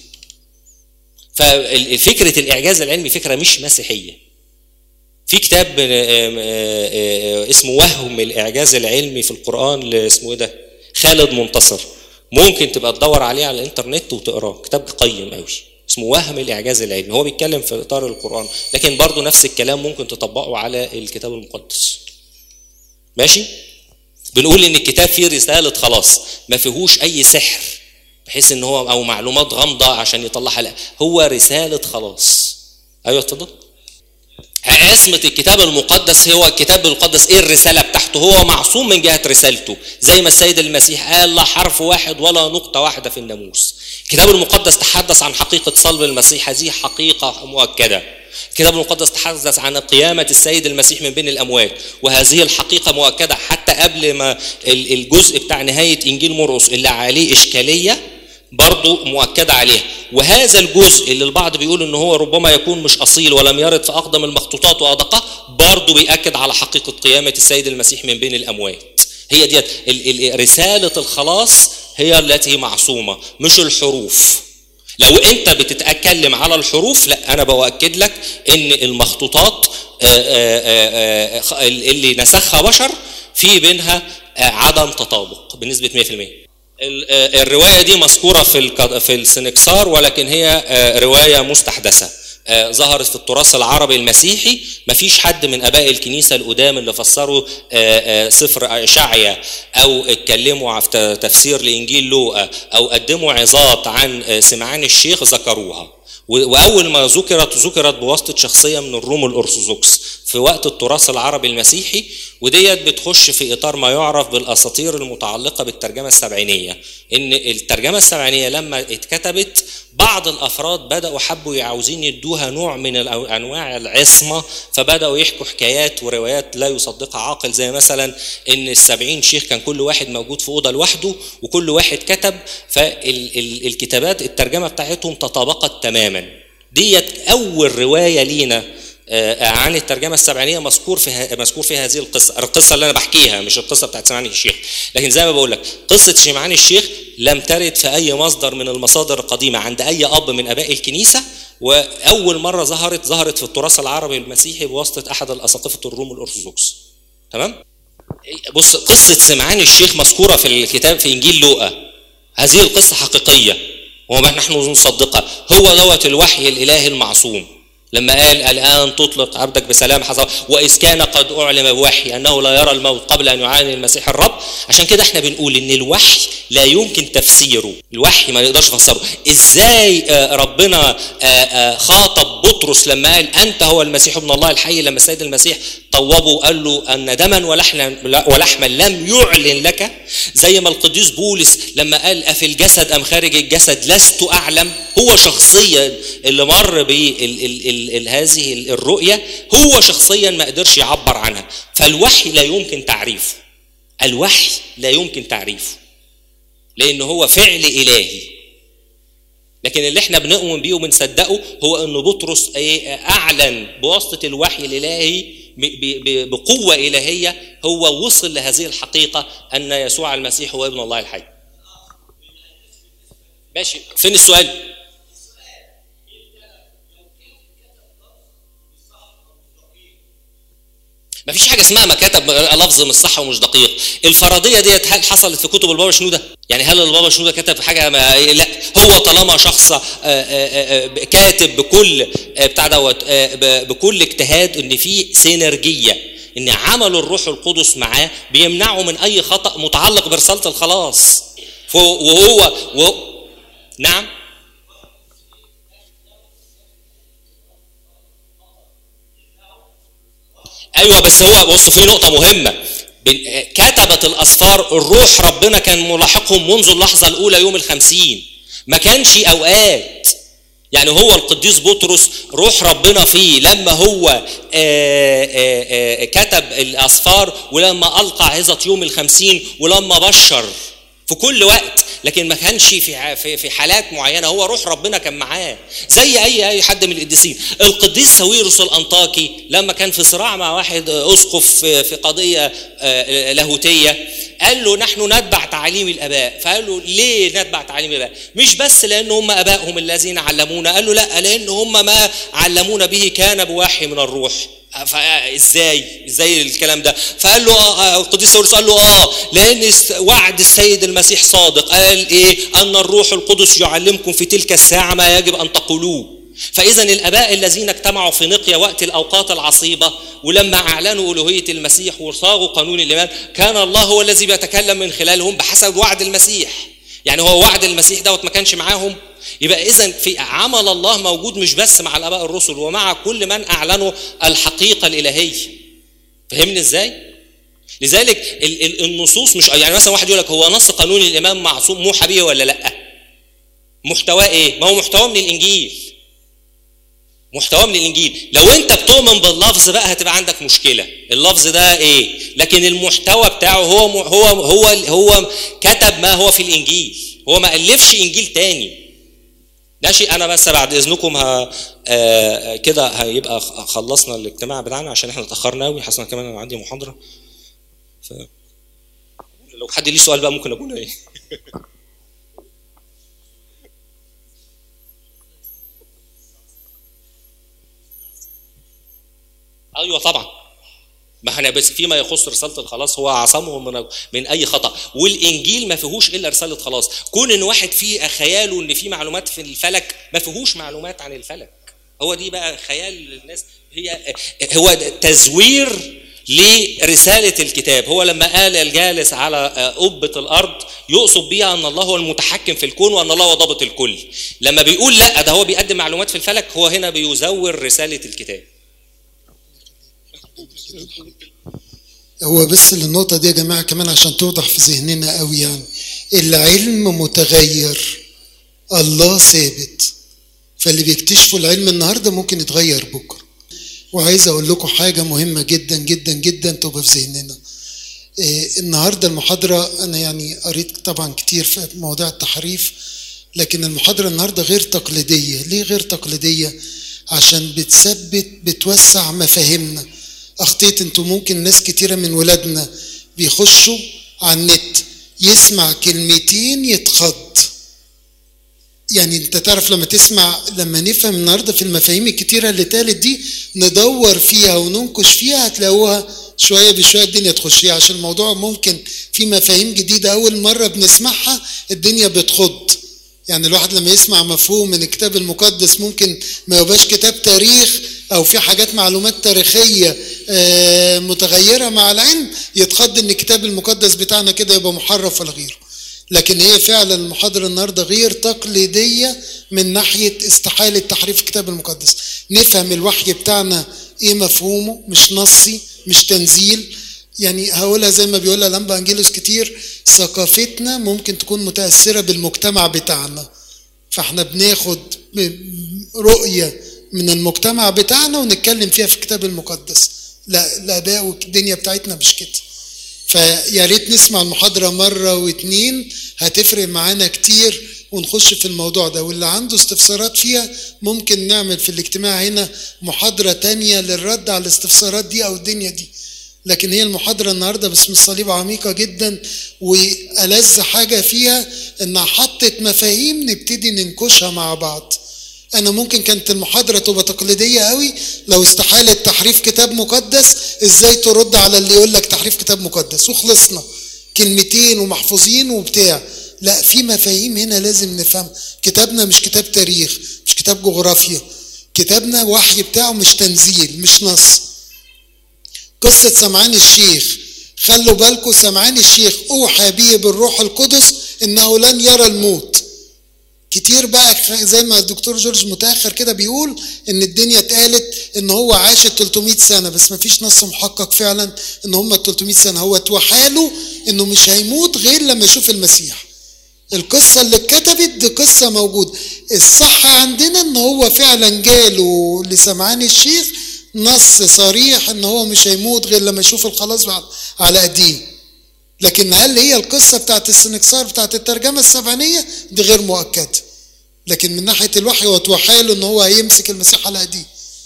ففكره الاعجاز العلمي فكره مش مسيحيه في كتاب اسمه وهم الاعجاز العلمي في القران اسمه ايه ده خالد منتصر ممكن تبقى تدور عليه على الانترنت وتقراه كتاب قيم قوي اسمه وهم الاعجاز العلمي هو بيتكلم في اطار القران لكن برضه نفس الكلام ممكن تطبقه على الكتاب المقدس ماشي بنقول ان الكتاب فيه رساله خلاص ما فيهوش اي سحر بحيث ان هو او معلومات غامضه عشان يطلعها لا هو رساله خلاص ايوه اتفضل عصمة الكتاب المقدس هو الكتاب المقدس ايه الرسالة بتاعته هو معصوم من جهة رسالته زي ما السيد المسيح قال لا حرف واحد ولا نقطة واحدة في الناموس الكتاب المقدس تحدث عن حقيقة صلب المسيح هذه حقيقة مؤكدة الكتاب المقدس تحدث عن قيامة السيد المسيح من بين الأموات وهذه الحقيقة مؤكدة حتى قبل ما الجزء بتاع نهاية إنجيل مرقس اللي عليه إشكالية برضه مؤكدة عليها وهذا الجزء اللي البعض بيقول ان هو ربما يكون مش اصيل ولم يرد في اقدم المخطوطات وادقها برضه بياكد على حقيقه قيامه السيد المسيح من بين الاموات هي ديت رساله الخلاص هي التي معصومه مش الحروف لو انت بتتكلم على الحروف لا انا باكد لك ان المخطوطات اللي نسخها بشر في بينها عدم تطابق بنسبه 100% الروايه دي مذكوره في في السنكسار ولكن هي روايه مستحدثه آه، ظهرت في التراث العربي المسيحي مفيش حد من اباء الكنيسه القدام اللي فسروا آه، آه، سفر اشعيا او اتكلموا في تفسير لانجيل لوقا او قدموا عظات عن سمعان الشيخ ذكروها واول ما ذكرت ذكرت بواسطه شخصيه من الروم الارثوذكس في وقت التراث العربي المسيحي وديت بتخش في اطار ما يعرف بالاساطير المتعلقه بالترجمه السبعينيه ان الترجمه السبعينيه لما اتكتبت بعض الافراد بداوا حبوا عاوزين يدوها نوع من انواع العصمه فبداوا يحكوا حكايات وروايات لا يصدقها عاقل زي مثلا ان السبعين شيخ كان كل واحد موجود في اوضه لوحده وكل واحد كتب فالكتابات الترجمه بتاعتهم تطابقت تماما ديت اول روايه لينا آه، عن الترجمه السبعينيه مذكور في مذكور في هذه القصه، القصه اللي انا بحكيها مش القصه بتاعت سمعان الشيخ، لكن زي ما بقول لك قصه سمعان الشيخ لم ترد في اي مصدر من المصادر القديمه عند اي اب من اباء الكنيسه واول مره ظهرت ظهرت في التراث العربي المسيحي بواسطه احد الاساقفه الروم الارثوذكس. تمام؟ بص قصه سمعان الشيخ مذكوره في الكتاب في انجيل لوقا. هذه القصه حقيقيه وما نحن نصدقها، هو دوت الوحي الالهي المعصوم. لما قال الآن تطلق عبدك بسلام حصل وإذ كان قد أعلم بوحي أنه لا يرى الموت قبل أن يعاني المسيح الرب عشان كده احنا بنقول إن الوحي لا يمكن تفسيره الوحي ما نقدرش نفسره إزاي آه، ربنا آه، آه، خاطب بطرس لما قال أنت هو المسيح ابن الله الحي لما السيد المسيح طوبه وقال له أن دما ولحما, ولحما لم يعلن لك زي ما القديس بولس لما قال أفي الجسد أم خارج الجسد لست أعلم هو شخصيا اللي مر بهذه الرؤية هو شخصيا ما قدرش يعبر عنها فالوحي لا يمكن تعريفه الوحي لا يمكن تعريفه لأنه هو فعل إلهي لكن اللي احنا بنؤمن بيه وبنصدقه هو ان بطرس اعلن بواسطه الوحي الالهي بقوه الهيه هو وصل لهذه الحقيقه ان يسوع المسيح هو ابن الله الحي. ماشي فين السؤال؟ ما فيش حاجه اسمها ما كتب لفظ مش صح ومش دقيق الفرضيه ديت هل حصلت في كتب البابا شنوده يعني هل البابا شنوده كتب حاجه ما لا هو طالما شخص آه، آه، آه، كاتب بكل بتاع دوت بكل اجتهاد ان في سينرجيه ان عمل الروح القدس معاه بيمنعه من اي خطا متعلق برساله الخلاص وهو, وهو نعم ايوه بس هو بص في نقطه مهمه كتبت الاسفار الروح ربنا كان ملاحقهم منذ اللحظه الاولى يوم الخمسين ما كانش اوقات يعني هو القديس بطرس روح ربنا فيه لما هو آآ آآ كتب الاسفار ولما القى عظه يوم الخمسين ولما بشر في كل وقت لكن ما كانش في في حالات معينه هو روح ربنا كان معاه زي اي اي حد من القديسين القديس ساويرس الانطاكي لما كان في صراع مع واحد اسقف في قضيه آه، لاهوتيه قال له نحن نتبع تعاليم الاباء فقال له ليه نتبع تعاليم الاباء مش بس لان هم ابائهم الذين علمونا قال له لا لان هم ما علمونا به كان بوحي من الروح فازاي ازاي الكلام ده فقال له آه, آه، القديس بولس قال له اه لان وعد السيد المسيح صادق قال ايه ان الروح القدس يعلمكم في تلك الساعه ما يجب ان تقولوه فاذا الاباء الذين اجتمعوا في نقيه وقت الاوقات العصيبه ولما اعلنوا الوهيه المسيح وصاغوا قانون الايمان كان الله هو الذي بيتكلم من خلالهم بحسب وعد المسيح يعني هو وعد المسيح دوت ما كانش معاهم يبقى اذا في عمل الله موجود مش بس مع الاباء الرسل ومع كل من اعلنوا الحقيقه الالهيه فهمني ازاي لذلك النصوص مش يعني مثلا واحد يقول لك هو نص قانون الامام معصوم موحى به ولا لا محتواه ايه ما هو محتواه من الانجيل محتواه من الانجيل لو انت بتؤمن باللفظ بقى هتبقى عندك مشكله اللفظ ده ايه لكن المحتوى بتاعه هو هو هو هو كتب ما هو في الانجيل هو ما الفش انجيل تاني ماشي انا بس بعد اذنكم ها آه كده هيبقى خلصنا الاجتماع بتاعنا عشان احنا اتاخرنا قوي حاسس كمان انا عندي محاضره ف لو حد ليه سؤال بقى ممكن اقول ايه ايوه طبعا ما احنا بس فيما يخص رساله الخلاص هو عصمهم من من اي خطا والانجيل ما فيهوش الا رساله خلاص كون ان واحد فيه خياله ان في معلومات في الفلك ما فيهوش معلومات عن الفلك هو دي بقى خيال الناس هي هو تزوير لرسالة الكتاب هو لما قال الجالس على قبة الأرض يقصد بيها أن الله هو المتحكم في الكون وأن الله هو ضابط الكل لما بيقول لا ده هو بيقدم معلومات في الفلك هو هنا بيزور رسالة الكتاب هو بس النقطة دي يا جماعة كمان عشان توضح في ذهننا قوي يعني العلم متغير الله ثابت فاللي بيكتشفوا العلم النهاردة ممكن يتغير بكرة وعايز أقول لكم حاجة مهمة جدا جدا جدا تبقى في ذهننا إيه النهاردة المحاضرة أنا يعني قريت طبعا كتير في مواضيع التحريف لكن المحاضرة النهاردة غير تقليدية ليه غير تقليدية عشان بتثبت بتوسع مفاهيمنا أخطيت انتوا ممكن ناس كتيرة من ولادنا بيخشوا على النت يسمع كلمتين يتخض يعني انت تعرف لما تسمع لما نفهم النهارده في المفاهيم الكتيرة اللي اتقالت دي ندور فيها وننقش فيها هتلاقوها شوية بشوية الدنيا تخش فيها عشان الموضوع ممكن في مفاهيم جديدة أول مرة بنسمعها الدنيا بتخض يعني الواحد لما يسمع مفهوم من الكتاب المقدس ممكن ما يبقاش كتاب تاريخ او في حاجات معلومات تاريخيه متغيره مع العلم يتخض ان الكتاب المقدس بتاعنا كده يبقى محرف ولا غيره لكن هي فعلا المحاضرة النهاردة غير تقليدية من ناحية استحالة تحريف الكتاب المقدس نفهم الوحي بتاعنا ايه مفهومه مش نصي مش تنزيل يعني هقولها زي ما بيقولها لمبا انجيلوس كتير ثقافتنا ممكن تكون متأثرة بالمجتمع بتاعنا فاحنا بناخد رؤية من المجتمع بتاعنا ونتكلم فيها في الكتاب المقدس لا الآباء والدنيا بتاعتنا مش كده فيا ريت نسمع المحاضرة مرة واتنين هتفرق معانا كتير ونخش في الموضوع ده واللي عنده استفسارات فيها ممكن نعمل في الاجتماع هنا محاضرة تانية للرد على الاستفسارات دي أو الدنيا دي لكن هي المحاضرة النهاردة باسم الصليب عميقة جدا وألذ حاجة فيها إنها حطت مفاهيم نبتدي ننكشها مع بعض انا ممكن كانت المحاضره تبقى تقليديه قوي لو استحاله تحريف كتاب مقدس ازاي ترد على اللي يقول لك تحريف كتاب مقدس وخلصنا كلمتين ومحفوظين وبتاع لا في مفاهيم هنا لازم نفهم كتابنا مش كتاب تاريخ مش كتاب جغرافيا كتابنا وحي بتاعه مش تنزيل مش نص قصة سمعان الشيخ خلوا بالكم سمعان الشيخ أوحى به بالروح القدس إنه لن يرى الموت كتير بقى زي ما الدكتور جورج متاخر كده بيقول ان الدنيا اتقالت ان هو عاش 300 سنه بس ما فيش نص محقق فعلا ان هم 300 سنه هو اتوحى له انه مش هيموت غير لما يشوف المسيح القصة اللي اتكتبت دي قصة موجودة الصح عندنا ان هو فعلا جاله لسمعان الشيخ نص صريح ان هو مش هيموت غير لما يشوف الخلاص على ايديه لكن هل هي القصة بتاعت السنكسار بتاعت الترجمة السبعينية دي غير مؤكدة لكن من ناحية الوحي وتوحى له ان هو هيمسك المسيح على ايديه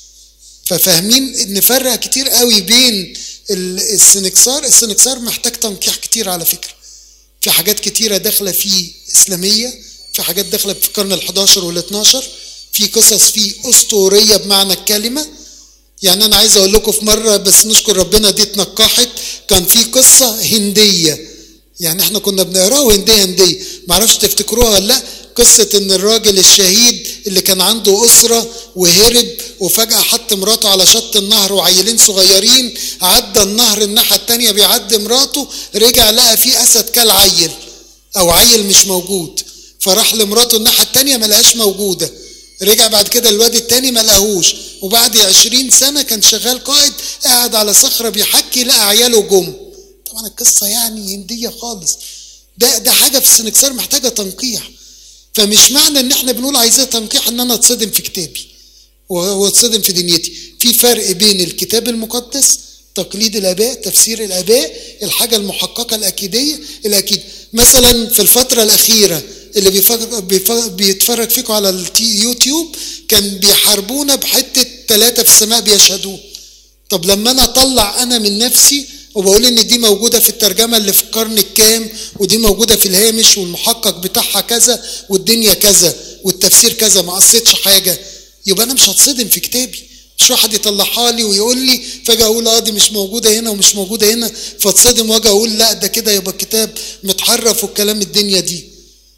ففاهمين نفرق كتير قوي بين السنكسار السنكسار محتاج تنقيح كتير على فكرة في حاجات كتيرة داخلة فيه إسلامية في حاجات داخلة في القرن ال11 وال12 في قصص فيه أسطورية بمعنى الكلمة يعني أنا عايز أقول لكم في مرة بس نشكر ربنا دي اتنقحت كان في قصة هندية يعني احنا كنا بنقراها وهندية هندية معرفش تفتكروها ولا لا قصة ان الراجل الشهيد اللي كان عنده اسرة وهرب وفجأة حط مراته على شط النهر وعيلين صغيرين عدى النهر الناحية التانية بيعدي مراته رجع لقى فيه اسد كل عيل او عيل مش موجود فراح لمراته الناحية التانية ملقاش موجودة رجع بعد كده الواد التاني ما لقاهوش وبعد عشرين سنة كان شغال قائد قاعد على صخرة بيحكي لقى عياله جم طبعا القصة يعني هندية خالص ده ده حاجة في السنكسار محتاجة تنقيح فمش معنى ان احنا بنقول عايزاه تنقيح ان انا اتصدم في كتابي واتصدم في دنيتي في فرق بين الكتاب المقدس تقليد الاباء تفسير الاباء الحاجه المحققه الاكيديه الاكيد مثلا في الفتره الاخيره اللي بيتفرج فيكم على اليوتيوب كان بيحاربونا بحته ثلاثه في السماء بيشهدون طب لما انا اطلع انا من نفسي وبقول ان دي موجوده في الترجمه اللي في القرن الكام ودي موجوده في الهامش والمحقق بتاعها كذا والدنيا كذا والتفسير كذا ما قصيتش حاجه يبقى انا مش هتصدم في كتابي مش واحد يطلعها لي ويقول لي فجاه اقول اه دي مش موجوده هنا ومش موجوده هنا فاتصدم واجي اقول لا ده كده يبقى الكتاب متحرف والكلام الدنيا دي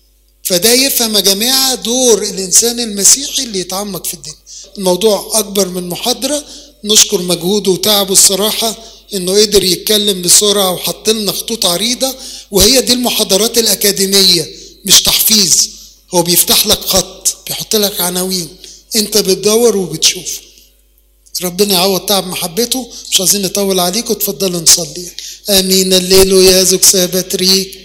فده يفهم يا جماعة دور الإنسان المسيحي اللي يتعمق في الدين الموضوع أكبر من محاضرة نشكر مجهوده وتعبه الصراحة إنه قدر يتكلم بسرعة وحط لنا خطوط عريضة وهي دي المحاضرات الأكاديمية مش تحفيظ هو بيفتح لك خط بيحط لك عناوين أنت بتدور وبتشوف ربنا يعوض تعب محبته مش عايزين نطول عليكم اتفضلوا نصلي امين الليل يا زوج سابتريك